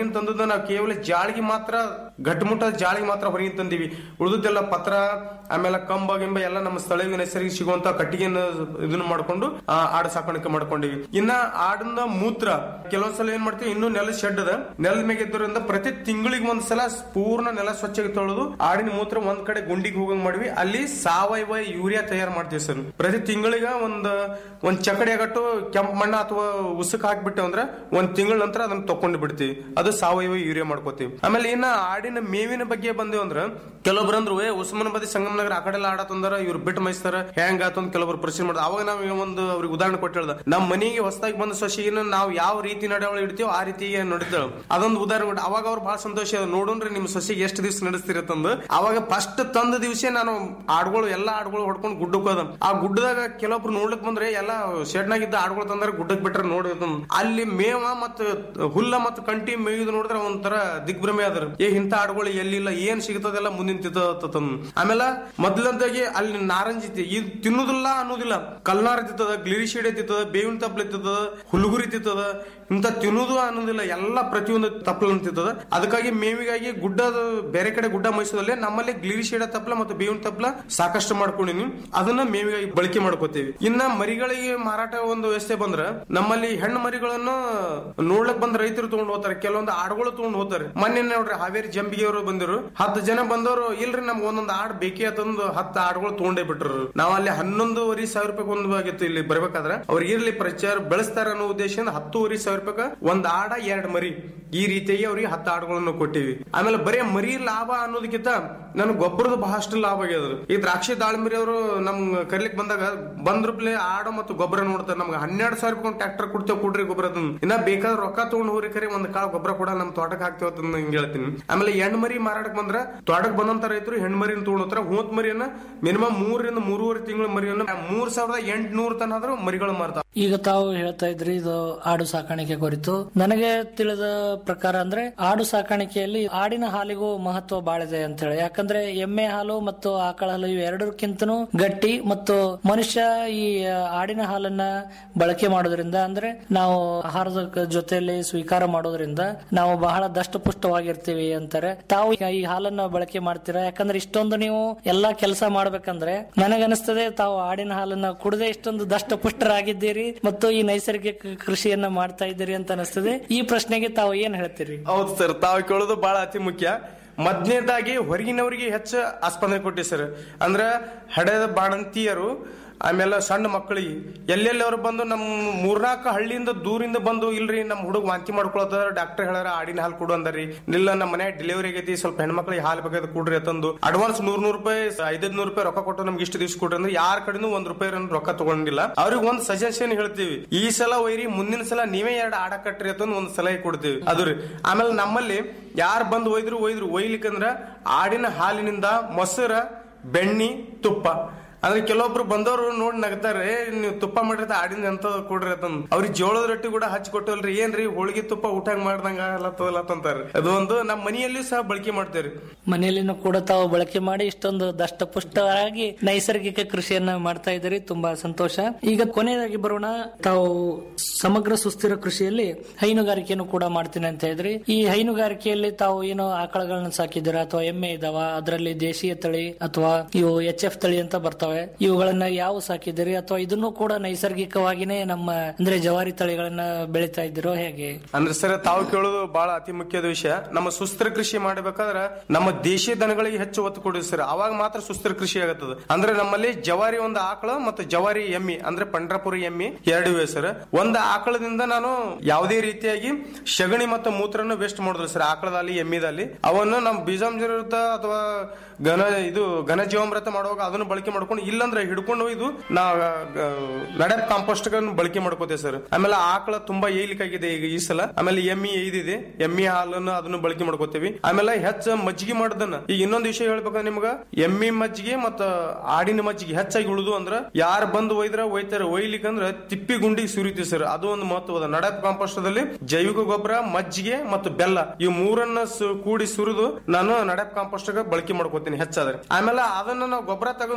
ಹೊರಗಿನ ತಂದದ ನಾವು ಕೇವಲ ಜಾಳಿಗೆ ಮಾತ್ರ ಗಟ್ಟಮುಟ್ಟ ಜಾಳಿಗೆ ಮಾತ್ರ ಹೊರಗಿನ ತಂದೀವಿ ಉಳಿದದ್ದೆಲ್ಲ ಪತ್ರ ಆಮೇಲೆ ಕಂಬ ಗಿಂಬ ಎಲ್ಲ ನಮ್ಮ ಸ್ಥಳೀಯ ನೈಸರ್ಗಿಕ ಸಿಗುವಂತ ಕಟ್ಟಿಗೆನ ಇದನ್ನ ಮಾಡ್ಕೊಂಡು ಆ, ಆಡು ಸಾಕಾಣಿಕೆ ಮಾಡ್ಕೊಂಡಿವಿ ಇನ್ನ ಆಡಿನ ಮೂತ್ರ ಕೆಲವೊಂದ್ಸಲ ಏನ್ ಮಾಡ್ತೀವಿ ಇನ್ನು ನೆಲ ಶೆಡ್ ಅದ ನೆಲದ ಮೇಲೆ ಇದ್ದರಿಂದ ಪ್ರತಿ ತಿಂಗಳಿಗೆ ಒಂದ್ಸಲ ಪೂರ್ಣ ನೆಲ ಸ್ವಚ್ಛಗೆ ತೊಳೆದು ಆಡಿನ ಮೂತ್ರ ಒಂದ್ ಕಡೆ ಗುಂಡಿಗೆ ಹೋಗಂಗ್ ಮಾಡಿವಿ ಅಲ್ಲಿ ಸಾವಯವ ಯೂರಿಯಾ ತಯಾರು ಮಾಡ್ತೀವಿ ಸರ್ ಪ್ರತಿ ತಿಂಗಳಿಗೆ ಒಂದ್ ಒಂದ್ ಚಕಡಿ ಆಗಟ್ಟು ಕೆಂಪು ಮಣ್ಣ ಅಥವಾ ಉಸುಕ್ ಹಾಕ್ಬಿಟ್ಟು ಅಂದ್ರೆ ಒಂದ್ ತಿಂಗಳ ನಂತರ ಅದನ್ನ ತಕೊಂಡು ಬಿಡ್ತೀವಿ ಅದು ಸಾವಯವ ಯೂರಿಯಾ ಮಾಡ್ಕೋತೀವಿ ಆಮೇಲೆ ಇನ್ನ ಆಡಿನ ಮೇವಿನ ಬಗ್ಗೆ ಬಂದೇವ್ ಅಂದ್ರ ಕೆಲವೊಬ್ರು ಅಂದ್ರು ಏ ಉಸ್ಮಾನ್ ಬದಿ ಸಂಗಮ್ ನಗರ ಆ ಕಡೆ ಎಲ್ಲ ಆಡತ್ತಂದ್ರ ಇವ್ರು ಬಿಟ್ಟು ಮೈಸ್ತಾರ ಹೆಂಗ ಆತಂದ್ ಕೆಲವೊಬ್ರು ಪ್ರಶ್ನೆ ಮಾಡ್ದ ಅವಾಗ ನಾವು ಒಂದು ಅವ್ರಿಗೆ ಉದಾಹರಣೆ ಕೊಟ್ಟು ಹೇಳ್ದ ನಮ್ಮ ಮನೆಗೆ ಹೊಸದಾಗಿ ಬಂದ ಸೊಸಿನ ನಾವು ಯಾವ ರೀತಿ ನಡವಳಿ ಇಡ್ತೀವೋ ಆ ರೀತಿ ನಡೀತಾಳ ಅದೊಂದು ಉದಾಹರಣೆ ಕೊಟ್ಟು ಅವಾಗ ಅವ್ರು ಬಹಳ ಸಂತೋಷ ಅದ ನೋಡೋಣ್ರಿ ನಿಮ್ ಸೊಸಿಗೆ ಎಷ್ಟು ದಿವಸ ನಡೆಸ್ತಿರತ್ತಂದು ಅವಾಗ ಫಸ್ಟ್ ತಂದ ದಿವಸ ನಾನು ಆಡ್ಗಳು ಎಲ್ಲಾ ಆಡ್ಗಳು ಹೊಡ್ಕೊಂಡು ಗುಡ್ಡಕ್ಕೆ ಹೋದ ಆ ಗುಡ್ಡದಾಗ ಕೆಲವೊಬ್ರು ನೋಡ್ಲಿಕ್ ಬಂದ್ರೆ ಎಲ್ಲಾ ಶೆಡ್ನಾಗಿದ್ದ ಆಡ್ಗಳು ತಂದ್ರೆ ಗುಡ್ಡಕ್ ಬಿಟ್ರೆ ನೋಡಿ ಅಲ್ಲಿ ಮೇವ ಮತ್ತ ಹುಲ್ಲ ಮತ್ತು ಕಂಟಿ ಮೇಯ್ದು ನೋಡಿದ್ರೆ ಒಂಥರ ದಿಗ್ಭ್ರಮೆ ಅದ್ರ ಏ ಇಂಥ ಆಡುಗಳು ಎಲ್ಲಿಲ್ಲ ಏನ್ ಸಿಗ್ತದೆಲ್ಲ ಮುಂದಿನ ತಿತ್ತ ಆಮೇಲೆ ಮೊದ್ಲಂದಾಗಿ ಅಲ್ಲಿ ನಾರಂಜಿ ತಿ- ಇದು ತಿನ್ನುದಿಲ್ಲ ಅನ್ನೋದಿಲ್ಲ ಕಲ್ನಾರ ತಿತ್ತದ ಗ್ಲಿರಿಶಿಡೆ ತಿತ್ತದ ಬೇವಿನ ತಪ್ಪಲ ತಿತ್ತದ ಹುಲ್ಗುರಿ ತಿತ್ತದ ಇಂತ ತಿನ್ನುದು ಅನ್ನೋದಿಲ್ಲ ಎಲ್ಲ ಪ್ರತಿಯೊಂದು ತಪ್ಪಲ ತಿತ್ತದ ಅದಕ್ಕಾಗಿ ಮೇವಿಗಾಗಿ ಗುಡ್ಡದ ಬೇರೆ ಕಡೆ ಗುಡ್ಡ ಮೈಸೂರಲ್ಲಿ ನಮ್ಮಲ್ಲಿ ಗ್ಲಿರಿಶಿಡ ತಪ್ಪಲ ಮತ್ತು ಬೇವಿನ ತಪ್ಪಲ ಸಾಕಷ್ಟು ಮಾಡ್ಕೊಂಡಿನಿ ಅದನ್ನ ಮೇವಿಗಾಗಿ ಬಳಕೆ ಮಾಡ್ಕೋತೀವಿ ಇನ್ನ ಮರಿಗಳಿಗೆ ಮಾರಾಟ ಒಂದು ವ್ಯವಸ್ಥೆ ಬಂದ್ರ ನಮ್ಮಲ್ಲಿ ಹೆಣ್ಣು ಮರಿಗಳನ್ನು ನೋಡ್ಲಕ್ ಬಂದ ರೈತರು ತಗೊಂಡ್ ಹೋಗ್ತಾರೆ ಕೆಲವೊಂದು ಆಡುಗಳು ತಗೊಂಡ್ ಹೋಗ್ತಾರೆ ಮೊನ್ನೆ ನೋಡ್ರಿ ಹಾವೇರಿ ಜಂಬಿಗೆ ಅವರು ಬಂದರು ಹತ್ತು ಜನ ಬಂದವರು ಇಲ್ರಿ ನಮ್ಗೆ ಒಂದೊಂದು ಆಡ್ ಬೇಕೇ ಅಂತಂದು ಹತ್ತು ಆಡುಗಳು ತಗೊಂಡೇ ಬಿಟ್ರು ನಾವು ಅಲ್ಲಿ ಹನ್ನೊಂದುವರೆ ಸಾವಿರ ರೂಪಾಯಿ ಒಂದು ಆಗಿತ್ತು ಇಲ್ಲಿ ಬರ್ಬೇಕಾದ್ರೆ ಅವ್ರಿಗೆ ಇರ್ಲಿ ಪ್ರಚಾರ ಬೆಳೆಸ್ತಾರ ಅನ್ನೋ ಉದ್ದೇಶದಿಂದ ಹತ್ತುವರೆ ಸಾವಿರ ರೂಪಾಯಿ ಒಂದ್ ಆಡ ಎರಡ್ ಮರಿ ಈ ರೀತಿಯಾಗಿ ಅವ್ರಿಗೆ ಹತ್ತು ಆಡುಗಳನ್ನು ಕೊಟ್ಟಿವಿ ಆಮೇಲೆ ಬರೀ ಮರಿ ಲಾಭ ಅನ್ನೋದಕ್ಕಿಂತ ನನ್ ಗೊಬ್ಬರದ ಬಹಳಷ್ಟು ಲಾಭ ಆಗ್ಯದ ಈ ದ್ರಾಕ್ಷಿ ದಾಳಿಂಬರಿ ಅವರು ನಮ್ ಕರಿಲಿಕ್ ಬಂದಾಗ ಬಂದ್ರಪ್ಲೆ ಆಡು ಮತ್ತು ಗೊಬ್ಬರ ನೋಡ್ತಾರೆ ನಮ್ಗೆ ಹನ್ನೆರಡು ಸಾವಿರ ರೂಪಾಯಿ ಟ್ರ್ಯಾಕ್ಟರ್ ಕೊಡ್ತೇವೆ ಕೊಡ್ರಿ ಗೊಬ್ಬರ ಅದನ್ನ. ಇನ್ನ ಬೇಕಾದ್ರೆ ರೊಕ್ಕ ತಗೊಂಡ್ ಹೋಗ್ರಿ ಕರೆ ಒಂದ್ ಕಾಳು ಗೊಬ್ಬರ ಕೂಡ ನಮ್ ತೋಟಕ್ಕೆ ಹಾಕ್ತೇವೆ ಅಂತ ಹಿಂಗ್ ಹೇಳ್ತೀನಿ ಆಮೇಲೆ ಹೆಣ್ಣು ಮರಿ ಮಾರಾಟಕ್ಕೆ ಬಂದ್ರ ತೋಟಕ್ಕೆ ಬಂದಂತ ರೈತರು ಹೆಣ್ಣು ಮರಿನ ತಗೊಂಡ್ ಹೋಗ್ತಾರ ಹೋತ್ ಮರಿಯನ್ನ ಮಿನಿಮಮ್ ಮೂರರಿಂದ ಮೂರುವರೆ ತಿಂಗಳ ಮರಿಯನ್ನ ಮೂರ್ ಸಾವಿರದ ಎಂಟುನೂರು ತನ ಆದ್ರೂ ಮರಿಗಳು ಮಾರ್ತಾವ ಈಗ ತಾವು ಹೇಳ್ತಾ ಇದ್ರಿ ಇದು ಆಡು ಸಾಕಾಣಿಕೆ ಕುರಿತು ನನಗೆ ತಿಳಿದ ಪ್ರಕಾರ ಅಂದ್ರೆ ಆಡು ಸಾಕಾಣಿಕೆಯಲ್ಲಿ ಆಡಿನ ಹಾಲಿಗೂ ಮಹತ್ವ ಬಾಳಿದೆ ಅಂತ ಹೇಳಿ ಯಾಕಂದ್ರೆ ಎಮ್ಮೆ ಹಾಲು ಮತ್ತು ಆಕಳ ಹಾಲು ಇವೆರಡಕ್ಕಿಂತನೂ ಗಟ್ಟಿ ಮತ್ತು ಮನುಷ್ಯ ಈ ಆಡಿನ ಹಾಲನ್ನ ಬಳಕೆ ಮಾಡೋದ್ರಿಂದ ಅಂದ್ರೆ ನಾವು ಆಹಾರದ ಕ- ಜೊತೆಯಲ್ಲಿ ಸ್ವೀಕಾರ ಮಾಡೋದ್ರಿಂದ ನಾವು ಬಹಳ ದಷ್ಟಪುಷ್ಟವಾಗಿರ್ತೀವಿ ಅಂತಾರೆ ತಾವು ಈಗ ಈ ಹಾಲನ್ನ ಬಳಕೆ ಮಾಡ್ತೀರಾ ಯಾಕಂದ್ರೆ ಇಷ್ಟೊಂದು ನೀವು ಎಲ್ಲಾ ಕೆಲಸ ಮಾಡ್ಬೇಕಂದ್ರೆ ನನಗನಿಸ್ತದೆ ತಾವು ಆಡಿನ ಹಾಲನ್ನ ಕುಡದೆ ಇಷ್ಟೊಂದು ದಷ್ಟಪುಷ್ಟರಾಗಿದ್ದೀರಿ ಮತ್ತು ಈ ನೈಸರ್ಗಿಕ ಕೃಷಿಯನ್ನ ಮಾಡ್ತಾ ಇದ್ದೀರಿ ಅಂತ ಅನಿಸ್ತದೆ ಈ ಪ್ರಶ್ನೆಗೆ ತಾವು ಏನ್ ಹೇಳ್ತೀರಿ ಹೌದು ಸರ್ ತಾವು ಕೇಳೋದು ಬಹಳ ಅತಿ ಮುಖ್ಯ ಮೊದಲನೇದಾಗಿ ಹೊರಗಿನವರಿಗೆ ಹೆಚ್ಚು ಆಸ್ಪಂದನೆ ಕೊಟ್ಟಿವಿ ಸರ್ ಅಂದ್ರ ಹಡೆದ ಬಾಣಂತಿಯರು ಆಮೇಲೆ ಸಣ್ಣ ಮಕ್ಕಳಿಗೆ ಎಲ್ಲೆಲ್ಲಿ ಅವ್ರು ಬಂದು ನಮ್ಮ ಮೂರ್ನಾಲ್ಕು ಹಳ್ಳಿಯಿಂದ ದೂರಿಂದ ಬಂದು ಇಲ್ರಿ ನಮ್ಮ ಹುಡುಗ ವಾಂತಿ ಮಾಡ್ಕೊಳತ್ತ ಡಾಕ್ಟರ್ ಹೇಳಾರ ಆಡಿನ ಹಾಲು ಕೊಡು ಅಂದಾರಿ ಇಲ್ಲ ನಮ್ಮ ಮನೆ ಡೆಲಿವರಿ ಆಗೈತಿ ಸ್ವಲ್ಪ ಹೆಣ್ಮಕ್ಳಿಗೆ ಹಾಲು ಬೇಕಾದ ಕೊಡ್ರಿ ಅಂತಂದು ಅಡ್ವಾನ್ಸ್ ನೂರ್ ನೂರ್ ರೂಪಾಯಿ ಐದೈದ್ ನೂರ್ ರೂಪಾಯಿ ರೊಕ್ಕ ಕೊಟ್ಟು ನಮ್ಗೆ ಇಷ್ಟು ದಿವ್ಸ ಕೊಡ್ರಿ ಅಂದ್ರೆ ಯಾರ ಕಡೆನೂ ಒಂದ್ ರೂಪಾಯಿ ರೊಕ್ಕ ತಗೊಂಡಿಲ್ಲ ಅವ್ರಿಗೆ ಒಂದ್ ಸಜೆಷನ್ ಹೇಳ್ತೀವಿ ಈ ಸಲ ಒಯ್ರಿ ಮುಂದಿನ ಸಲ ನೀವೇ ಎರಡು ಆಡ ಕಟ್ರಿ ಅಂತ ಒಂದ್ ಸಲಹೆ ಕೊಡ್ತೀವಿ ಅದು ರೀ ಆಮೇಲೆ ನಮ್ಮಲ್ಲಿ ಯಾರು ಬಂದು ಒಯ್ದ್ರು ಒಯ್ದ್ರು ಒಯ್ಲಿಕ್ಕಂದ್ರ ಆಡಿನ ಹಾಲಿನಿಂದ ಮೊಸರ ಬೆಣ್ಣಿ ತುಪ್ಪ ಅಂದ್ರೆ ಕೆಲವೊಬ್ರು ಬಂದವರು ನೋಡಿ ನಗ್ತಾರೆ "ಏ, ನೀವು ತುಪ್ಪ ಮಾಡಿರ್ತ ಆಡಿನ ಎಂತ ಕೊಡ್ರಿ ಅಂತಂದ್ ಅವ್ರಿಗೆ ಜೋಳದ ರೊಟ್ಟಿ ಕೂಡ ಹಚ್ಚಿ ಕೊಟ್ಟಲ್ರಿ ಏನ್ರಿ ಹೋಳಿಗೆ ತುಪ್ಪ ಊಟ ಮಾಡ್ದಂಗ ಆಗಲತ್ತದಲ್ಲ ಅಂತಾರೆ ಅದು ಒಂದು ನಮ್ಮ ಮನೆಯಲ್ಲಿ ಸಹ ಬಳಕೆ ಮಾಡ್ತೇವ್ರಿ ಮನೆಯಲ್ಲಿನೂ ಕೂಡ ತಾವು ಬಳಕೆ ಮಾಡಿ ಇಷ್ಟೊಂದು ದಷ್ಟಪುಷ್ಟವಾಗಿ ನೈಸರ್ಗಿಕ ಕೃಷಿಯನ್ನ ಮಾಡ್ತಾ ಇದ್ದೀರಿ ತುಂಬಾ ಸಂತೋಷ ಈಗ ಕೊನೆಯದಾಗಿ ಬರೋಣ ತಾವು ಸಮಗ್ರ ಸುಸ್ಥಿರ ಕೃಷಿಯಲ್ಲಿ ಹೈನುಗಾರಿಕೆಯನ್ನು ಕೂಡ ಮಾಡ್ತೀನಿ ಅಂತ ಇದ್ರಿ ಈ ಹೈನುಗಾರಿಕೆಯಲ್ಲಿ ತಾವು ಏನೋ ಆಕಳಗಳನ್ನ ಸಾಕಿದ್ದೀರಾ ಅಥವಾ ಎಮ್ಮೆ ಇದಾವ ಅದರಲ್ಲಿ ದೇಶೀಯ ತಳಿ ಅಥವಾ ಇವು ಎಚ್ ಎಫ್ ತಳಿ ಅಂತ ಬರ್ತವೆ ಇವುಗಳನ್ನ ಯಾವ ಸಾಕಿದ್ದೀರಿ ಅಥವಾ ಇದನ್ನು ಕೂಡ ನೈಸರ್ಗಿಕವಾಗಿನೇ ನಮ್ಮ ಅಂದ್ರೆ ಜವಾರಿ ತಳಿಗಳನ್ನ ಬೆಳಿತಾ ಇದ್ದೀರೋ ಹೇಗೆ ಅಂದ್ರೆ ಸರ್ ತಾವು ಕೇಳೋದು ಬಹಳ ಅತಿ ಮುಖ್ಯದ ವಿಷಯ ನಮ್ಮ ಸುಸ್ಥಿರ ಕೃಷಿ ಮಾಡಬೇಕಾದ್ರ ನಮ್ಮ ದೇಶೀಯ ದನಗಳಿಗೆ ಹೆಚ್ಚು ಒತ್ತು ಕೊಡಿವಿ ಸರ್ ಅವಾಗ ಮಾತ್ರ ಸುಸ್ಥಿರ ಕೃಷಿ ಆಗತ್ತದ ಅಂದ್ರೆ ನಮ್ಮಲ್ಲಿ ಜವಾರಿ ಒಂದು ಆಕಳ ಮತ್ತು ಜವಾರಿ ಎಮ್ಮಿ ಅಂದ್ರೆ ಪಂಡ್ರಪುರಿ ಎಮ್ಮಿ ಎರಡು ಇವೆ ಸರ್ ಒಂದು ಆಕಳದಿಂದ ನಾನು ಯಾವುದೇ ರೀತಿಯಾಗಿ ಸಗಣಿ ಮತ್ತು ಮೂತ್ರನ ವೇಸ್ಟ್ ಮಾಡಿದ್ರು ಸರ್ ಆಕಳದಲ್ಲಿ ಎಮ್ಮಿದಲ್ಲಿ ಅವನ್ನು ನಮ್ಮ ಬೀಜಾಂಜೃತ ಅಥವಾ ಘನ ಇದು ಘನ ಜೀವಾಮೃತ ಮಾಡುವಾಗ ಅದನ್ನು ಬಳಕೆ ಮಾಡ್ಕೊಂಡು ಇಲ್ಲಂದ್ರೆ ಹಿಡ್ಕೊಂಡು ಇದು ನಾ ನಡೆ ಕಾಂಪೋಸ್ಟ್ ಬಳಕೆ ಮಾಡ್ಕೋತೇವೆ ಸರ್ ಆಮೇಲೆ ಆಕಳ ತುಂಬಾ ಏಯ್ಲಿಕ್ಕಾಗಿದೆ ಈಗ ಈ ಸಲ ಆಮೇಲೆ ಎಮ್ಮಿ ಏಯ್ದಿದೆ ಎಮ್ಮಿ ಹಾಲನ್ನು ಅದನ್ನು ಬಳಕೆ ಮಾಡ್ಕೋತೇವಿ ಆಮೇಲೆ ಹೆಚ್ಚ ಮಜ್ಜಿಗೆ ಮಾಡೋದನ್ನ ಈಗ ಇನ್ನೊಂದು ವಿಷಯ ಹೇಳ್ಬೇಕಂದ್ರೆ ನಿಮ್ಗ ಎಮ್ಮಿ ಮಜ್ಜಿಗೆ ಮತ್ತ ಆಡಿನ ಮಜ್ಜಿಗೆ ಹೆಚ್ಚಾಗಿ ಉಳಿದು ಅಂದ್ರ ಯಾರು ಬಂದು ಒಯ್ದ್ರ ಒಯ್ತಾರ ಒಯ್ಲಿಕ್ಕಂದ್ರ ತಿಪ್ಪಿ ಗುಂಡಿ ಸುರಿತೀವಿ ಸರ್ ಅದು ಒಂದು ಮಹತ್ವದ ನಡಪ್ ಕಾಂಪೋಸ್ಟದಲ್ಲಿ ಜೈವಿಕ ಗೊಬ್ಬರ ಮಜ್ಜಿಗೆ ಮತ್ತು ಬೆಲ್ಲ ಈ ಮೂರನ್ನ ಸು- ಕೂಡಿ ಸುರಿದು ನಾನು ನಡಪ್ ಕಾಂಪೋಸ್ಟ್ ಬಳಕೆ ಮಾಡ್ಕೋತೀನಿ ಹೆಚ್ಚಾದ್ರೆ ಆಮೇಲೆ ಅದನ್ನ ನಾವು ಗೊಬ್ಬರ ತಗೊಂಡ್ ನೋಡಿದ್ರೆ ಒಂದ್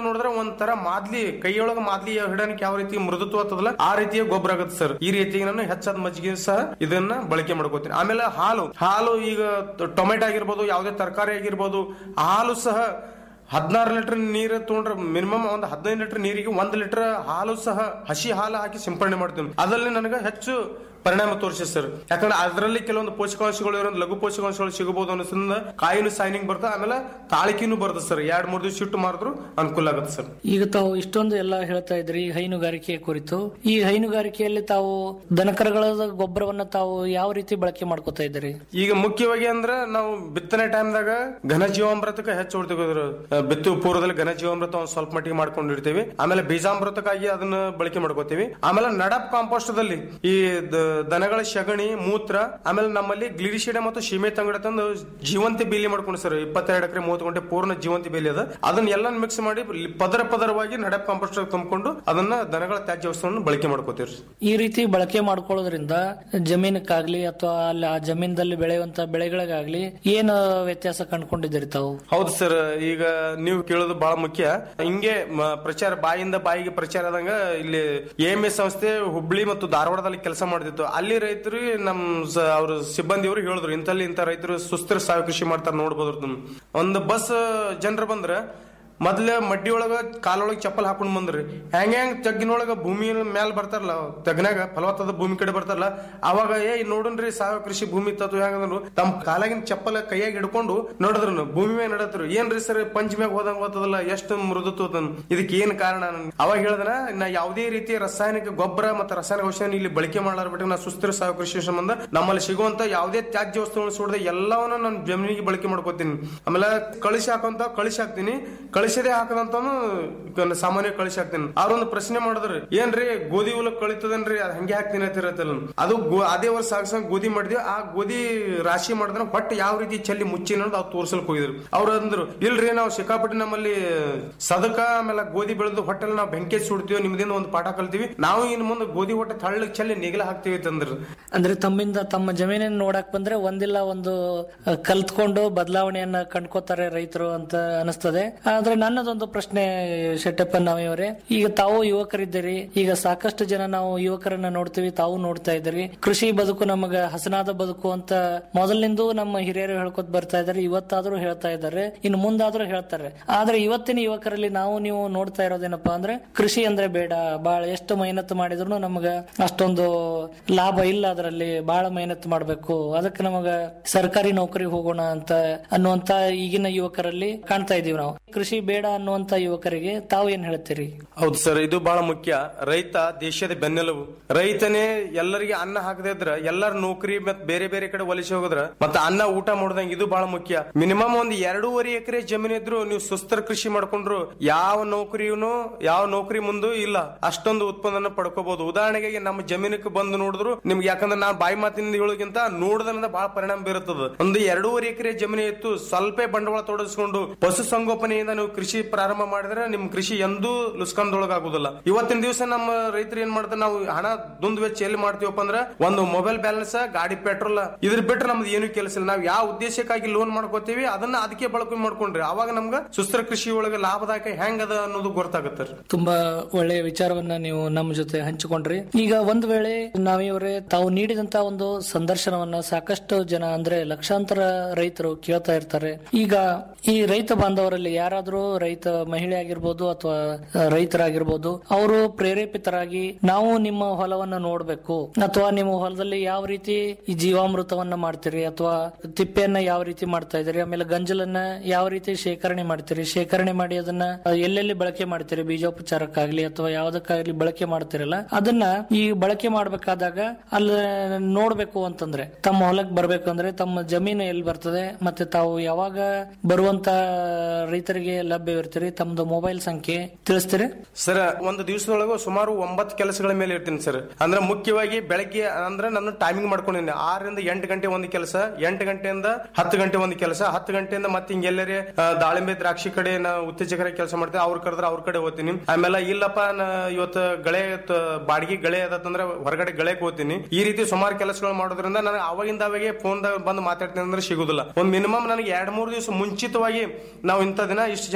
ಒಂಥರ ಮಾದ್ಲಿ ಕೈಯೊಳಗ ಮಾದ್ಲಿ ಹಿಡನಿಕ್ ಯಾವ ರೀತಿ ಮೃದುತ್ವ ಆಗ್ತದಲ್ಲ ಆ ರೀತಿಯ ಗೊಬ್ಬರ ಆಗುತ್ತೆ ಸರ್ ಈ ರೀತಿ ನಾನು ಹೆಚ್ಚಾದ ಮಜ್ಜಿಗೆ ಸಹ ಇದನ್ನ ಬಳಕೆ ಮಾಡ್ಕೋತೀನಿ ಆಮೇಲೆ ಹಾಲು ಹಾಲು ಈಗ ಟೊಮೆಟೊ ಆಗಿರ್ಬೋದು ಯಾವುದೇ ತರಕಾರಿ ಆಗಿರ್ಬೋದು ಹಾಲು ಸಹ ಹದಿನಾರು ಲೀಟರ್ ನೀರು ತಗೊಂಡ್ರೆ ಮಿನಿಮಮ್ ಒಂದು ಹದಿನೈದು ಲೀಟರ್ ನೀರಿಗೆ ಒಂದು ಲೀಟರ್ ಹಾಲು ಸಹ ಹಸಿ ಹಾಲು ಹಾಕಿ ಸಿಂಪಡಣೆ ಮಾಡ್ತೀನಿ ಅದರಲ್ಲಿ ನನಗೆ ಹೆಚ್ಚು ಪರಿಣಾಮ ತೋರಿಸಿ ಸರ್ ಯಾಕಂದ್ರೆ ಅದರಲ್ಲಿ ಕೆಲವೊಂದು ಪೋಷಕಾಂಶಗಳು ಇರೋ ಲಘು ಪೋಷಕಾಂಶಗಳು ಸಿಗಬಹುದು ಅನ್ನೋದ್ರಿಂದ ಕಾಯಿನು ಸೈನಿಂಗ್ ಬರ್ತದೆ ಆಮೇಲೆ ತಾಳಿಕೆನೂ ಬರ್ತದೆ ಸರ್ ಎರಡ್ ಮೂರ್ ದಿವಸ ಇಟ್ಟು ಮಾಡಿದ್ರು ಅನುಕೂಲ ಆಗುತ್ತೆ ಸರ್ ಈಗ ತಾವು ಇಷ್ಟೊಂದು ಎಲ್ಲ ಹೇಳ್ತಾ ಇದ್ರಿ ಹೈನುಗಾರಿಕೆಯ ಕುರಿತು ಈ ಹೈನುಗಾರಿಕೆಯಲ್ಲಿ ತಾವು ದನಕರಗಳ ಗೊಬ್ಬರವನ್ನ ತಾವು ಯಾವ ರೀತಿ ಬಳಕೆ ಮಾಡ್ಕೋತಾ ಇದ್ದೀರಿ ಈಗ ಮುಖ್ಯವಾಗಿ ಅಂದ್ರೆ ನಾವು ಬಿತ್ತನೆ ಟೈಮ್ದಾಗ ಘನ ಜೀವಾಮೃತಕ್ಕೆ ಹೆಚ್ಚು ಹೊಡ್ತೀವಿ ಬಿತ್ತು ಪೂರ್ವದಲ್ಲಿ ಘನ ಜೀವಾಮೃತ ಒಂದ್ ಸ್ವಲ್ಪ ಮಟ್ಟಿಗೆ ಮಾಡ್ಕೊಂಡಿರ್ತೀವಿ ಆಮೇಲೆ ಬೀಜಾಮೃತಕ್ಕಾಗಿ ಅದನ್ನ ಬಳಕೆ ಮಾಡ್ಕೋತೀವಿ ಆಮೇಲೆ ನಡಪ್ ಕಾಂಪೋಸ್ಟ್ ದಲ್ಲಿ ಈ ದ- ದನಗಳ ಸಗಣಿ ಮೂತ್ರ ಆಮೇಲೆ ನಮ್ಮಲ್ಲಿ ಗ್ಲಿರಿಶಿಡೆ ಮತ್ತು ಸೀಮೆ ತಂಗಡ ತಂದು ಜೀವಂತಿ ಬೇಲಿ ಮಾಡ್ಕೊಂಡು ಸರ್ ಇಪ್ಪತ್ತೆರಡು ಎಕರೆ ಮೂವತ್ತು ಗಂಟೆ ಪೂರ್ಣ ಜೀವಂತಿ ಬೇಲಿ ಅದ ಅದನ್ನ ಎಲ್ಲ ಮಿಕ್ಸ್ ಮಾಡಿ ಲಿ- ಪದರ ಪದರವಾಗಿ ನಡಪ್ ಕಾಂಪೋಸ್ಟ್ ತುಂಬಿಕೊಂಡು ಅದನ್ನ ದನಗಳ ತ್ಯಾಜ್ಯ ವಸ್ತುವನ್ನು ಬಳಕೆ ಮಾಡ್ಕೋತೀವಿ ಈ ರೀತಿ ಬಳಕೆ ಮಾಡ್ಕೊಳ್ಳೋದ್ರಿಂದ ಜಮೀನಕ್ಕಾಗ್ಲಿ ಅಥವಾ ಅಲ್ಲಿ ಆ ಜಮೀನದಲ್ಲಿ ಬೆಳೆಯುವಂತ ಬೆಳೆಗಳಿಗಾಗ್ಲಿ ಏನು ವ್ಯತ್ಯಾಸ ಕಂಡುಕೊಂಡಿದ್ದೀರಿ ತಾವು ಹೌದು ಸರ್ ಈಗ ನೀವು ಕೇಳೋದು ಬಹಳ ಮುಖ್ಯ ಹಿಂಗೆ ಮ- ಪ್ರಚಾರ ಬಾಯಿಂದ ಬಾಯಿಗೆ ಪ್ರಚಾರ ಆದಂಗ ಇಲ್ಲಿ ಎಂ ಎಸ್ ಸಂಸ್ಥೆ ಹುಬ್ಳಿ ಮತ್ತು ಧಾರವಾಡದಲ್ಲಿ ಕೆಲಸ ಮಾಡ್ತಿತ್ತು ಅಲ್ಲಿ ರೈತರು ನಮ್ ಸ- ಅವ್ರ ಸಿಬ್ಬಂದಿಯವರು ಹೇಳಿದ್ರು ಇಂತಲ್ಲಿ ಇಂತ ರೈತರು ಸುಸ್ಥಿರ ಸಾವಯವ ಕೃಷಿ ಮಾಡ್ತಾರೆ ನೋಡ್ಬೋದು ಅದನ್ನ. ಒಂದು ಬಸ್ ಜನರು ಬಂದ್ರ ಮೊದ್ಲ ಮಡ್ಡಿ ಒಳಗ ಕಾಲೊಳಗ ಚಪ್ಪಲ್ ಹಾಕೊಂಡ್ ಬಂದ್ರಿ ಹೆಂಗ ಹೆಂಗ್ ತಗ್ಗಿನೊಳಗ ಭೂಮಿ ಮ್ಯಾಲ ಬರ್ತಾರಲ್ಲ ತಗ್ನಾಗ ಫಲವತ್ತಾದ ಭೂಮಿ ಕಡೆ ಬರ್ತಾರಲ್ಲ ಅವಾಗ ಏ ನೋಡನ್ರಿ ಸಾವಯವ ಕೃಷಿ ಭೂಮಿ ತತ್ವ ಹೆಂಗಂದ್ರು ತಮ್ಮ ಕಾಲಾಗಿನ ಚಪ್ಪಲ ಕೈಯಾಗ ಹಿಡ್ಕೊಂಡು ನೋಡಿದ್ರು ಭೂಮಿ ಮ್ಯಾಗ ನಡತ್ರು ಏನ್ರಿ ಸರ್ ಪಂಚ್ ಮ್ಯಾಗ ಹೋದಂಗ ಹೋತದಲ್ಲ ಎಷ್ಟು ಮೃದುತ್ವ ಅದ ಇದಕ್ಕೆ ಏನ್ ಕಾರಣ ನನ್- ಅವಾಗ ಹೇಳ್ದನ ನಾ ಯಾವುದೇ ರೀತಿಯ ರಾಸಾಯನಿಕ ಗೊಬ್ಬರ ಮತ್ತು ರಾಸಾಯನಿಕ ಔಷಧ ಇಲ್ಲಿ ಬಳಕೆ ಮಾಡಲಾರ್ಬಿಟ್ಟು ನಾ ಸುಸ್ಥಿರ ಸಾವಯವ ಕೃಷಿ ಸಂಬಂಧ ನಮ್ಮಲ್ಲಿ ಸಿಗುವಂತ ಯಾವುದೇ ತ್ಯಾಜ್ಯ ವಸ್ತುಗಳನ್ನು ಸುಡದೆ ಎಲ್ಲವನ್ನ ನಾನು ಜಮೀನಿಗೆ ಬಳಕೆ ಮಾಡ್ಕೋತೀನಿ ಆಮೇಲೆ ಕಳಿಸಿ ಹಾಕಂತ ಕಳಿಸಿ ಹಾಕ್ತೀನಿ ಕಳಿಸದೆ ಹಾಕದಂತಾನು ಕ- ಸಾಮಾನ್ಯ ಕಳಿಸಿ ಹಾಕ್ತೀನಿ ಅವ್ರೊಂದು ಪ್ರಶ್ನೆ ಮಾಡಿದ್ರಿ ಏನ್ರಿ ಗೋಧಿ ಹುಲ ಕಳಿತದನ್ರಿ ಅದ್ ಹಂಗೆ ಹಾಕ್ತೀನಿ ಅಂತ ಇರತ್ತಲ್ಲ ಅದು ಗೋ- ಅದೇ ವರ್ಷ ಸಾಗಸ ಗೋಧಿ ಮಾಡಿದ್ವಿ ಆ ಗೋಧಿ ರಾಶಿ ಮಾಡಿದ್ರೆ ಹೊಟ್ಟೆ ಯಾವ ರೀತಿ ಚೆಲ್ಲಿ ಮುಚ್ಚಿ ಅನ್ನೋದು ಅವ್ರು ತೋರ್ಸಲ್ಕ್ ಹೋಗಿದ್ರು ಅವ್ರು ಅಂದ್ರು ಇಲ್ರಿ ನಾವು ಸಿಕ್ಕಾಪಟ್ಟೆ ನಮ್ಮಲ್ಲಿ ಸದಕ ಆಮೇಲೆ ಗೋಧಿ ಬೆಳೆದು ಹೊಟ್ಟೆಲ್ಲ ನಾವು ಬೆಂಕಿ ಸುಡ್ತೀವಿ ನಿಮ್ದಿಂದ ಒಂದು ಪಾಠ ಕಲ್ತೀವಿ ನಾವು ಇನ್ ಮುಂದೆ ಗೋಧಿ ಹೊಟ್ಟೆ ತಳ್ಳಕ್ ಚೆಲ್ಲಿ ನೆಗಲ ಹಾಕ್ತಿವಿ ಅಂತಂದ್ರು ಅಂದ್ರೆ ತಮ್ಮಿಂದ ತಮ್ಮ ಜಮೀನನ್ನು ನೋಡಕ್ ಬಂದ್ರೆ ಒಂದಿಲ್ಲ ಒಂದು ಅಹ್, ಕಲ್ತ್ಕೊಂಡು ಬದಲಾವಣೆಯನ್ನ ಕಂಡ್ಕೋತಾರೆ ರೈತರು ಅಂತ ಅನಿಸ್ತದೆ ಆದ್ರೆ ನನ್ನದೊಂದು ಪ್ರಶ್ನೆ ಶೆಟ್ಟಪ್ಪ ನಾವಿಯವರೇ ಈಗ ತಾವು ಯುವಕರಿದ್ದೀರಿ ಈಗ ಸಾಕಷ್ಟು ಜನ ನಾವು ಯುವಕರನ್ನ ನೋಡ್ತೀವಿ ತಾವು ನೋಡ್ತಾ ಇದ್ದೀರಿ ಕೃಷಿ ಬದುಕು ನಮಗ ಹಸನಾದ ಬದುಕು ಅಂತ ಮೊದಲಿಂದ ನಮ್ಮ ಹಿರಿಯರು ಹೇಳ್ಕೊತ ಬರ್ತಾ ಇದ್ದಾರೆ ಇವತ್ತಾದ್ರೂ ಹೇಳ್ತಾ ಇದ್ದಾರೆ ಇನ್ನು ಮುಂದಾದ್ರೂ ಹೇಳ್ತಾರೆ ಆದ್ರೆ ಇವತ್ತಿನ ಯುವಕರಲ್ಲಿ ನಾವು ನೀವು ನೋಡ್ತಾ ಇರೋದೇನಪ್ಪಾ ಅಂದ್ರೆ ಕೃಷಿ ಅಂದ್ರೆ ಬೇಡ ಬಹಳ ಎಷ್ಟು ಮೆಹನತ್ತು ಮಾಡಿದ್ರು ನಮಗ ಅಷ್ಟೊಂದು ಲಾಭ ಇಲ್ಲ ಅದರಲ್ಲಿ ಬಹಳ ಮೆಹನತ್ತು ಮಾಡಬೇಕು ಅದಕ್ಕೆ ನಮಗ ಸರ್ಕಾರಿ ನೌಕರಿ ಹೋಗೋಣ ಅಂತ ಅನ್ನುವಂತ ಈಗಿನ ಯುವಕರಲ್ಲಿ ಕಾಣ್ತಾ ಇದೀವಿ ನಾವು ಕೃಷಿ ಬೇಡ ಅನ್ನುವಂತ ಯುವಕರಿಗೆ ತಾವು ಏನ್ ಹೇಳ್ತೀರಿ ಹೌದು ಸರ್ ಇದು ಬಹಳ ಮುಖ್ಯ ರೈತ ದೇಶದ ಬೆನ್ನೆಲುಬು ರೈತನೇ ಎಲ್ಲರಿಗೆ ಅನ್ನ ಹಾಕದೇ ಇದ್ರ ಎಲ್ಲರ ನೌಕರಿ ಮತ್ ಬೇರೆ ಬೇರೆ ಕಡೆ ವಲಸೆ ಹೋಗಿದ್ರ ಮತ್ತ ಅನ್ನ ಊಟ ಮಾಡ್ದಂಗ ಇದು ಬಹಳ ಮುಖ್ಯ ಮಿನಿಮಮ್ ಒಂದ್ ಎರಡೂವರೆ ಎಕರೆ ಜಮೀನ್ ಇದ್ರು ನೀವು ಸುಸ್ಥಿರ ಕೃಷಿ ಮಾಡ್ಕೊಂಡ್ರು ಯಾವ ನೌಕರಿನೂ ಯಾವ ನೌಕರಿ ಮುಂದೂ ಇಲ್ಲ ಅಷ್ಟೊಂದು ಉತ್ಪನ್ನ ಪಡ್ಕೋಬಹುದು ಉದಾಹರಣೆಗೆ ನಮ್ಮ ಜಮೀನಕ್ಕೆ ಬಂದು ನೋಡಿದ್ರು ನಿಮ್ಗೆ ಯಾಕಂದ್ರೆ ನಾನ್ ಬಾಯಿ ಮಾತಿನಿಂದ ಹೇಳೋಕ್ಕಿಂತ ನೋಡೋದ್ರಿಂದ ಬಹಳ ಪರಿಣಾಮ ಬೀರುತ್ತದೆ ಒಂದು ಎರಡೂವರೆ ಎಕರೆ ಜಮೀನು ಇತ್ತು ಸ್ವಲ್ಪ ಬಂಡವಾಳ ತೊಡಗಿಸ್ಕೊಂಡು ಪಶು ಸಂಗೋಪನೆಯಿಂದ ನೀವು ಕೃಷಿ ಪ್ರಾರಂಭ ಮಾಡಿದ್ರೆ ನಿಮ್ ಕೃಷಿ ಎಂದೂ ಲುಸ್ಕಂದೊಳಗಾಗುದಿಲ್ಲ ಇವತ್ತಿನ ದಿವಸ ನಮ್ಮ ರೈತರು ಏನ್ ಮಾಡ್ತಾರೆ ನಾವು ಹಣ ದುಂದು ವೆಚ್ಚ ಎಲ್ಲಿ ಮಾಡ್ತೀವಪ್ಪ ಅಂದ್ರೆ ಒಂದು ಮೊಬೈಲ್ ಬ್ಯಾಲೆನ್ಸ್ ಗಾಡಿ ಪೆಟ್ರೋಲ್ ಇದ್ರ ಬಿಟ್ರೆ ನಮ್ದು ಏನು ಕೆಲಸ ಇಲ್ಲ ನಾವು ಯಾವ ಉದ್ದೇಶಕ್ಕಾಗಿ ಲೋನ್ ಮಾಡ್ಕೋತೀವಿ ಅದನ್ನ ಅದಕ್ಕೆ ಬಳಕೆ ಮಾಡ್ಕೊಂಡ್ರಿ ಅವಾಗ ನಮ್ಗ ಸುಸ್ಥಿರ ಕೃಷಿ ಒಳಗೆ ಲಾಭದಾಯಕ ಹೆಂಗ್ ಅದ ಅನ್ನೋದು ಗೊತ್ತಾಗುತ್ತೆ ತುಂಬಾ ಒಳ್ಳೆಯ ವಿಚಾರವನ್ನ ನೀವು ನಮ್ಮ ಜೊತೆ ಹಂಚಿಕೊಂಡ್ರಿ ಈಗ ಒಂದ್ ವೇಳೆ ನಾವಿಯವರೇ ತಾವು ನೀಡಿದಂತ ಒಂದು ಸಂದರ್ಶನವನ್ನ ಸಾಕಷ್ಟು ಜನ ಅಂದ್ರೆ ಲಕ್ಷಾಂತರ ರೈತರು ಕೇಳ್ತಾ ಇರ್ತಾರೆ ಈಗ ಈ ರೈತ ಬಾಂಧವರಲ್ಲಿ ಯಾರಾದ್ರೂ ರೈತ ಮಹಿಳೆ ಆಗಿರ್ಬೋದು ಅಥವಾ ಆ, ರೈತರಾಗಿರ್ಬೋದು ಅವರು ಪ್ರೇರೇಪಿತರಾಗಿ ನಾವು ನಿಮ್ಮ ಹೊಲವನ್ನ ನೋಡ್ಬೇಕು ಅಥವಾ ನಿಮ್ಮ ಹೊಲದಲ್ಲಿ ಯಾವ ರೀತಿ ಈ ಜೀವಾಮೃತವನ್ನ ಮಾಡ್ತೀರಿ ಅಥವಾ ತಿಪ್ಪೆಯನ್ನ ಯಾವ ರೀತಿ ಮಾಡ್ತಾ ಇದ್ದೀರಿ ಆಮೇಲೆ ಗಂಜಲನ್ನ ಯಾವ ರೀತಿ ಶೇಖರಣೆ ಮಾಡ್ತೀರಿ ಶೇಖರಣೆ ಮಾಡಿ ಅದನ್ನ ಆ, ಎಲ್ಲೆಲ್ಲಿ ಬಳಕೆ ಮಾಡ್ತೀರಿ ಬೀಜೋಪಚಾರಕ್ಕಾಗ್ಲಿ ಅಥವಾ ಯಾವ್ದಕ್ಕಾಗ್ಲಿ ಬಳಕೆ ಮಾಡ್ತಿರಲ್ಲ ಅದನ್ನ ಈ ಬಳಕೆ ಮಾಡ್ಬೇಕಾದಾಗ ಅಲ್ಲಿ ನೋಡ್ಬೇಕು ಅಂತಂದ್ರೆ ತಮ್ಮ ಹೊಲಕ್ ಬರ್ಬೇಕಂದ್ರೆ ತಮ್ಮ ಜಮೀನು ಎಲ್ಲಿ ಬರ್ತದೆ ಮತ್ತೆ ತಾವು ಯಾವಾಗ ಬರುವಂತ ರೈತರಿಗೆ ಲಭ್ಯವಿರ್ತೀರಿ ತಮ್ದು ಮೊಬೈಲ್ ಸಂಖ್ಯೆ ತಿಳಿಸ್ತೀರಿ ಸರ್ ಒಂದು ದಿವಸದೊಳಗೆ ಸುಮಾರು ಒಂಬತ್ತು ಕೆಲಸಗಳ ಮೇಲೆ ಇರ್ತೀನಿ ಸರ್ ಅಂದ್ರೆ ಮುಖ್ಯವಾಗಿ ಬೆಳಗ್ಗೆ ಅಂದ್ರೆ ನಾನು ಟೈಮಿಂಗ್ ಮಾಡ್ಕೊಂಡಿದ್ದೀನಿ ಆರರಿಂದ ಎಂಟು ಗಂಟೆ ಒಂದು ಕೆಲಸ ಎಂಟು ಗಂಟೆಯಿಂದ ಹತ್ತು ಗಂಟೆ ಒಂದು ಕೆಲಸ ಹತ್ತು ಗಂಟೆಯಿಂದ ಮತ್ತೆ ಹಿಂಗೆಲ್ಲರೇ ಆ, ದಾಳಿಂಬೆ ದ್ರಾಕ್ಷಿ ಕಡೆ ನಾ ಉತ್ತೇಜಕರ ಕೆಲಸ ಮಾಡ್ತೀನಿ ಅವ್ರ ಕರೆದ್ರೆ ಅವ್ರ ಕಡೆ ಹೋಗ್ತೀನಿ ಆಮೇಲೆ ಇಲ್ಲಪ್ಪ ನಾ ಇವತ್ತು ಗಳೆ ತ- ಬಾಡಿಗೆ ಗಳೆ ಅದಂದ್ರೆ ಹೊರಗಡೆ ಗಳಕ್ಕೆ ಹೋಗ್ತೀನಿ ಈ ರೀತಿ ಸುಮಾರು ಕೆಲಸಗಳು ಮಾಡೋದ್ರಿಂದ ನನಗೆ ಅವಾಗಿಂದ ಅವಾಗೆ ಫೋನ್ ಬಂದು ಮಾತಾಡ್ತೀನಿ ಅಂದ್ರೆ ಸಿಗುದಿಲ್ಲ ಒಂದ್ ಮಿನಿಮಮ್ ನನಗೆ ಎರಡ್ ಮೂರು ದಿವಸ ಮುಂಚಿತವಾಗಿ ನಾವು ಇಂಥ ದಿನ ಇಷ್ಟು ಜನ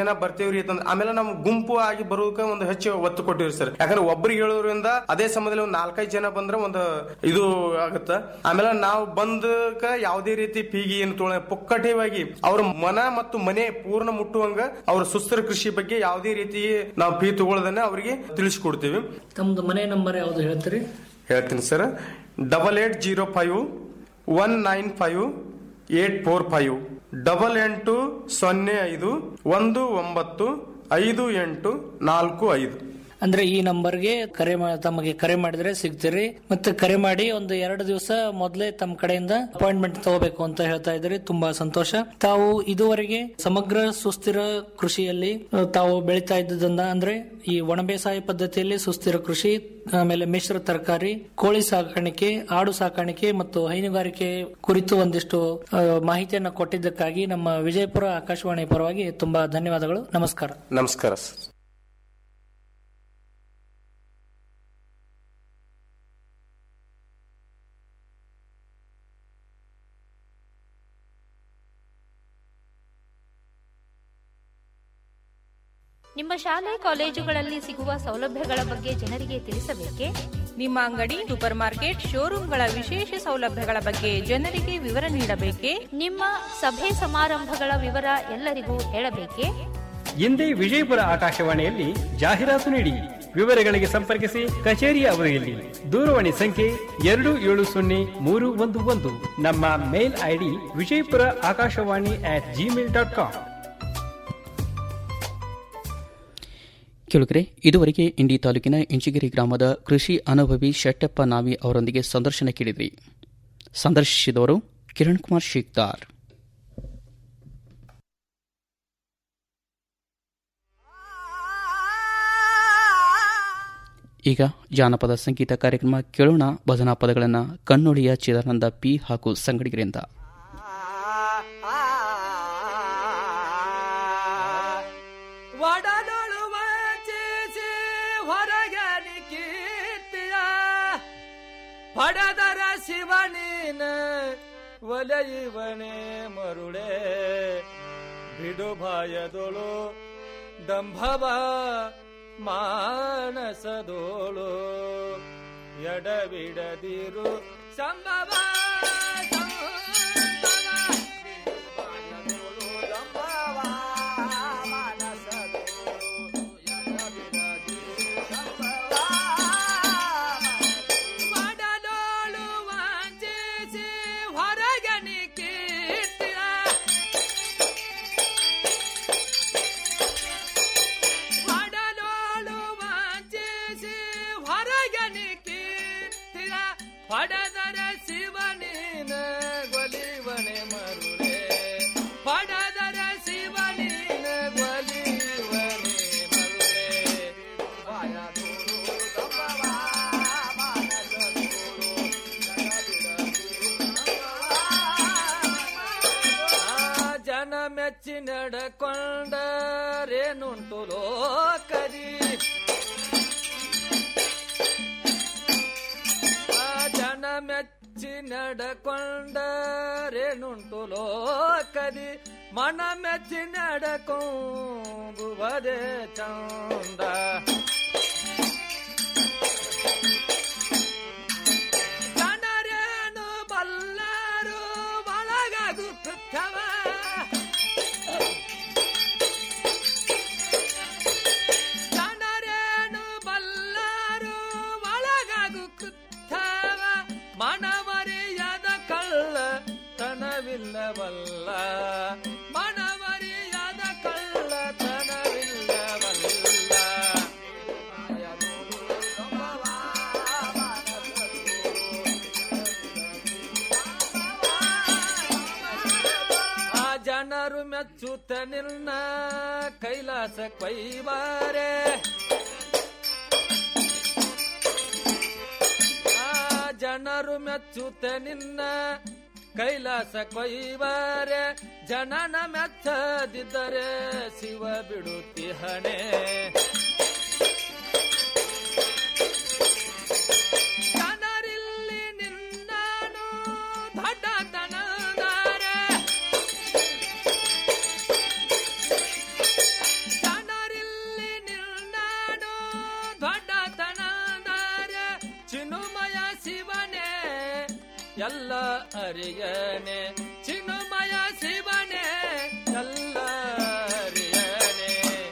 ಜನ ಬರ್ತೀವ್ರಿ ಅಂತಂದ್ರೆ ಆಮೇಲೆ ನಾವು ಗುಂಪು ಆಗಿ ಬರೋದಕ್ಕೆ ಒಂದು ಹೆಚ್ಚು ಒತ್ತು ಕೊಟ್ಟಿವ್ರಿ ಸರ್ ಯಾಕಂದ್ರೆ ಒಬ್ರಿಗೆ ಹೇಳೋದ್ರಿಂದ ಅದೇ ಸಮಯದಲ್ಲಿ ಒಂದು ನಾಲ್ಕೈದು ಜನ ಬಂದ್ರೆ ಒಂದು ಇದು ಆಗುತ್ತ ಆಮೇಲೆ ನಾವು ಬಂದಕ ಯಾವುದೇ ರೀತಿ ಪೀಗಿ ಏನು ತೊಗೊಳ ಪುಕ್ಕಟವಾಗಿ ಅವ್ರ ಮನ ಮತ್ತು ಮನೆ ಪೂರ್ಣ ಮುಟ್ಟುವಂಗ ಅವ್ರ ಸುಸ್ಥಿರ ಕೃಷಿ ಬಗ್ಗೆ ಯಾವುದೇ ರೀತಿ ನಾವು ಫೀ ತಗೊಳ್ಳೋದನ್ನ ಅವರಿಗೆ ತಿಳಿಸ್ಕೊಡ್ತೀವಿ ತಮ್ದು ಮನೆ ನಂಬರ್ ಯಾವ್ದು ಹೇಳ್ತೀರಿ ಹೇಳ್ತೀನಿ sir double eight zero five one nine five eight four five double ಎಂಟು ಸೊನ್ನೆ ಐದು ಒಂದು ಒಂಬತ್ತು ಐದು ಎಂಟು ನಾಲ್ಕು ಐದು ಅಂದ್ರೆ ಈ ನಂಬರ್ಗೆ ಕರೆ ಮಾ- ತಮಗೆ ಕರೆ ಮಾಡಿದ್ರೆ ಸಿಗ್ತೀರಿ ಮತ್ತೆ ಕರೆ ಮಾಡಿ ಒಂದು ಎರಡು ದಿವಸ ಮೊದಲೇ ತಮ್ಮ ಕಡೆಯಿಂದ ಅಪಾಯಿಂಟ್ಮೆಂಟ್ ತಗೋಬೇಕು ಅಂತ ಹೇಳ್ತಾ ಇದ್ರಿ ತುಂಬಾ ಸಂತೋಷ ತಾವು ಇದುವರೆಗೆ ಸಮಗ್ರ ಸುಸ್ಥಿರ ಕೃಷಿಯಲ್ಲಿ ಆ, ತಾವು ಬೆಳೀತಾ ಇದ್ದದನ್ನ ಅಂದ್ರೆ ಈ ಒಣ ಬೇಸಾಯ ಪದ್ಧತಿಯಲ್ಲಿ ಸುಸ್ಥಿರ ಕೃಷಿ ಆಮೇಲೆ ಮಿಶ್ರ ತರಕಾರಿ ಕೋಳಿ ಸಾಕಾಣಿಕೆ ಆಡು ಸಾಕಾಣಿಕೆ ಮತ್ತು ಹೈನುಗಾರಿಕೆ ಕುರಿತು ಒಂದಿಷ್ಟು ಆ, ಮಾಹಿತಿಯನ್ನ ಕೊಟ್ಟಿದ್ದಕ್ಕಾಗಿ ನಮ್ಮ ವಿಜಯಪುರ ಆಕಾಶವಾಣಿ ಪರವಾಗಿ ತುಂಬಾ ಧನ್ಯವಾದಗಳು ನಮಸ್ಕಾರ ನಮಸ್ಕಾರ ಸರ್ ನಿಮ್ಮ ಶಾಲೆ ಕಾಲೇಜುಗಳಲ್ಲಿ ಸಿಗುವ ಸೌಲಭ್ಯಗಳ ಬಗ್ಗೆ ಜನರಿಗೆ ತಿಳಿಸಬೇಕೇ ನಿಮ್ಮ ಅಂಗಡಿ ಸೂಪರ್ ಮಾರ್ಕೆಟ್ ಶೋರೂಮ್ಗಳ ವಿಶೇಷ ಸೌಲಭ್ಯಗಳ ಬಗ್ಗೆ ಜನರಿಗೆ ವಿವರ ನೀಡಬೇಕೇ ನಿಮ್ಮ ಸಭೆ ಸಮಾರಂಭಗಳ ವಿವರ ಎಲ್ಲರಿಗೂ ಹೇಳಬೇಕೇ ಎಂದೇ ವಿಜಯಪುರ ಆಕಾಶವಾಣಿಯಲ್ಲಿ ಜಾಹೀರಾತು ನೀಡಿ ವಿವರಗಳಿಗೆ ಸಂಪರ್ಕಿಸಿ ಕಚೇರಿಯ ಅವಧಿಯಲ್ಲಿ ದೂರವಾಣಿ ಸಂಖ್ಯೆ ಎರಡು ಏಳು ಸೊನ್ನೆ ಮೂರು ಒಂದು ಒಂದು ನಮ್ಮ mail ID Vijayapura Akashvani at Gmail dot com ಕೇಳುಗರೆ ಇದುವರೆಗೆ ಇಂಡಿ ತಾಲೂಕಿನ ಇಂಚಿಗಿರಿ ಗ್ರಾಮದ ಕೃಷಿ ಅನುಭವಿ ಶೆಟ್ಟಪ್ಪ ನಾವಿ ಅವರೊಂದಿಗೆ ಸಂದರ್ಶನ ಕೇಳಿದ್ರಿ ಸಂದರ್ಶಿಸಿದವರು ಕಿರಣ್ ಕುಮಾರ್ ಶೇಖ್ದಾರ್ ಈಗ ಜಾನಪದ ಸಂಗೀತ ಕಾರ್ಯಕ್ರಮ ಕೇಳೋಣ ಭಜನಾ ಪದಗಳನ್ನು ಕಣ್ಣೊಳಿಯ ಚಿದಾನಂದ ಪಿ ಹಾಗೂ ಸಂಗಡಿಗರಿಂದ ಒಡಲೊಳು ವಂಚಿಸಿ ಹೊರಗನಿ ಕೀರ್ತಿಯ ಪಡದರ ಶಿವನೀನ ಒಲೆಯುವನೆ ಮರುಳೆ ಬಿಡು ಭಯದೊಳು ದಂಭವ ಮಾನಸದೋಳು ಎಡಬಿಡದಿರು ಸಂಭವ ಮಾಡಲೋಳು ವಂಚಿಸಿ ಹೊರಗನಿ ಕೀರ್ತಿಯ ಮಾಡಲೋಳು ವಂಚಿಸಿ ಹೊರಗನಿ ಕೀರ್ತಿಯ ಪಡದರ ಶಿವನೀನ ಗೊಲಿವನೆ ಮರುಳೆ ಪಡದರ ಶಿವನೀನ ಗೊಲಿವನೆ ಮರುಳೆ ಬಾಯದೋಳು ಗಂಬವ ಆ ಜನ ಮೆಚ್ಚಿ ನಡ್ಕೊಂಡರೇನುಂಟು ಲೋಕದಿ ಆ ಜನ ಮೆಚ್ಚಿ ನಡ್ಕೊಂಡರೇನುಂಟು ಲೋಕದಿ ಮನ ಮೆಚ್ಚಿ ನಡ್ಕೊಂಬುವುದೇ ಚಂದ ಜನರೇನು ಬಲ್ಲರು ಒಳಗದು ಕೃತ್ಯವ ಜನರೇನು ಬಲ್ಲರು ಒಳಗದು ಕೃತ್ಯವ ಮನವರಿಯದ ಕಳ್ಳ ತನವಿಲ್ಲವಲ್ಲ ಮನವರಿಯದ ಕಳ್ಳ ತನವಿಲ್ಲವಲ್ಲ ಆ ಜನರು ಮೆಚ್ಚುತ್ತ ನಿನ್ನ ಕೈಲಾಸ ಕೊಯ್ವಾರೆ ಆ ಜನರು ಮೆಚ್ಚುತ್ತ ನಿನ್ನ ಕೈಲಾಸ ಕೊಯ್ವಾರೆ ಜನನ ಮೆಚ್ಚದಿದ್ದರೆ ಶಿವ ಬಿಡುತ್ತಿಹಣೆ ಜನರಿಲ್ಲಿ ನಿನ್ನನು ದೊಡ್ಡತನದಾರೆ ಅರಿಯನೆ ಚಿನ್ಮಯ ಶಿವನೇ ಎಲ್ಲ ಅರಿಯನೆ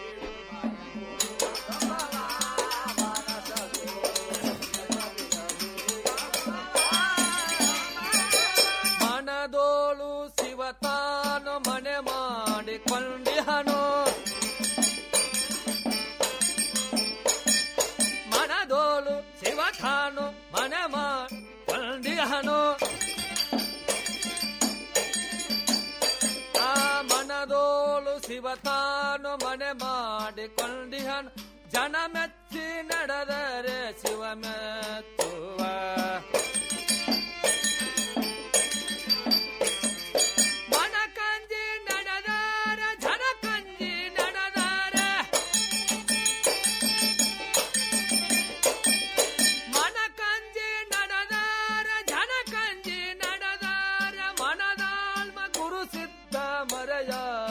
ಮನದೋಳು ಶಿವ ತಾನು ಮನೆ ಮಾಡಿಕೊಂಡಿಹನು ಮನದೋಳು ಶಿವ ತಾನು ಮನೆ ಮಾಡಿಕೊಂಡಿಹನು ಆ ಮನದೋಳು ಶಿವ ತಾನು ಮನೆ ಮಾಡಿಕೊಂಡಿಹನು ಜನ ಮೆಚ್ಚಿ ನಡೆದರೆ ಶಿವ ಮೆಚ್ಚುವ ಮನ ಕಂಜಿ ನಡೆದಾರ ಜನ ಕಂಜಿ ನಡೆದಾರ ಮನ ಕಂಜಿ ನಡೆದಾರ ಜನ ಕಂಜಿ ನಡೆದಾರ ಮನದಾಳ್ಮ ಗುರು ಸಿದ್ಧ ಮರೆಯಾರ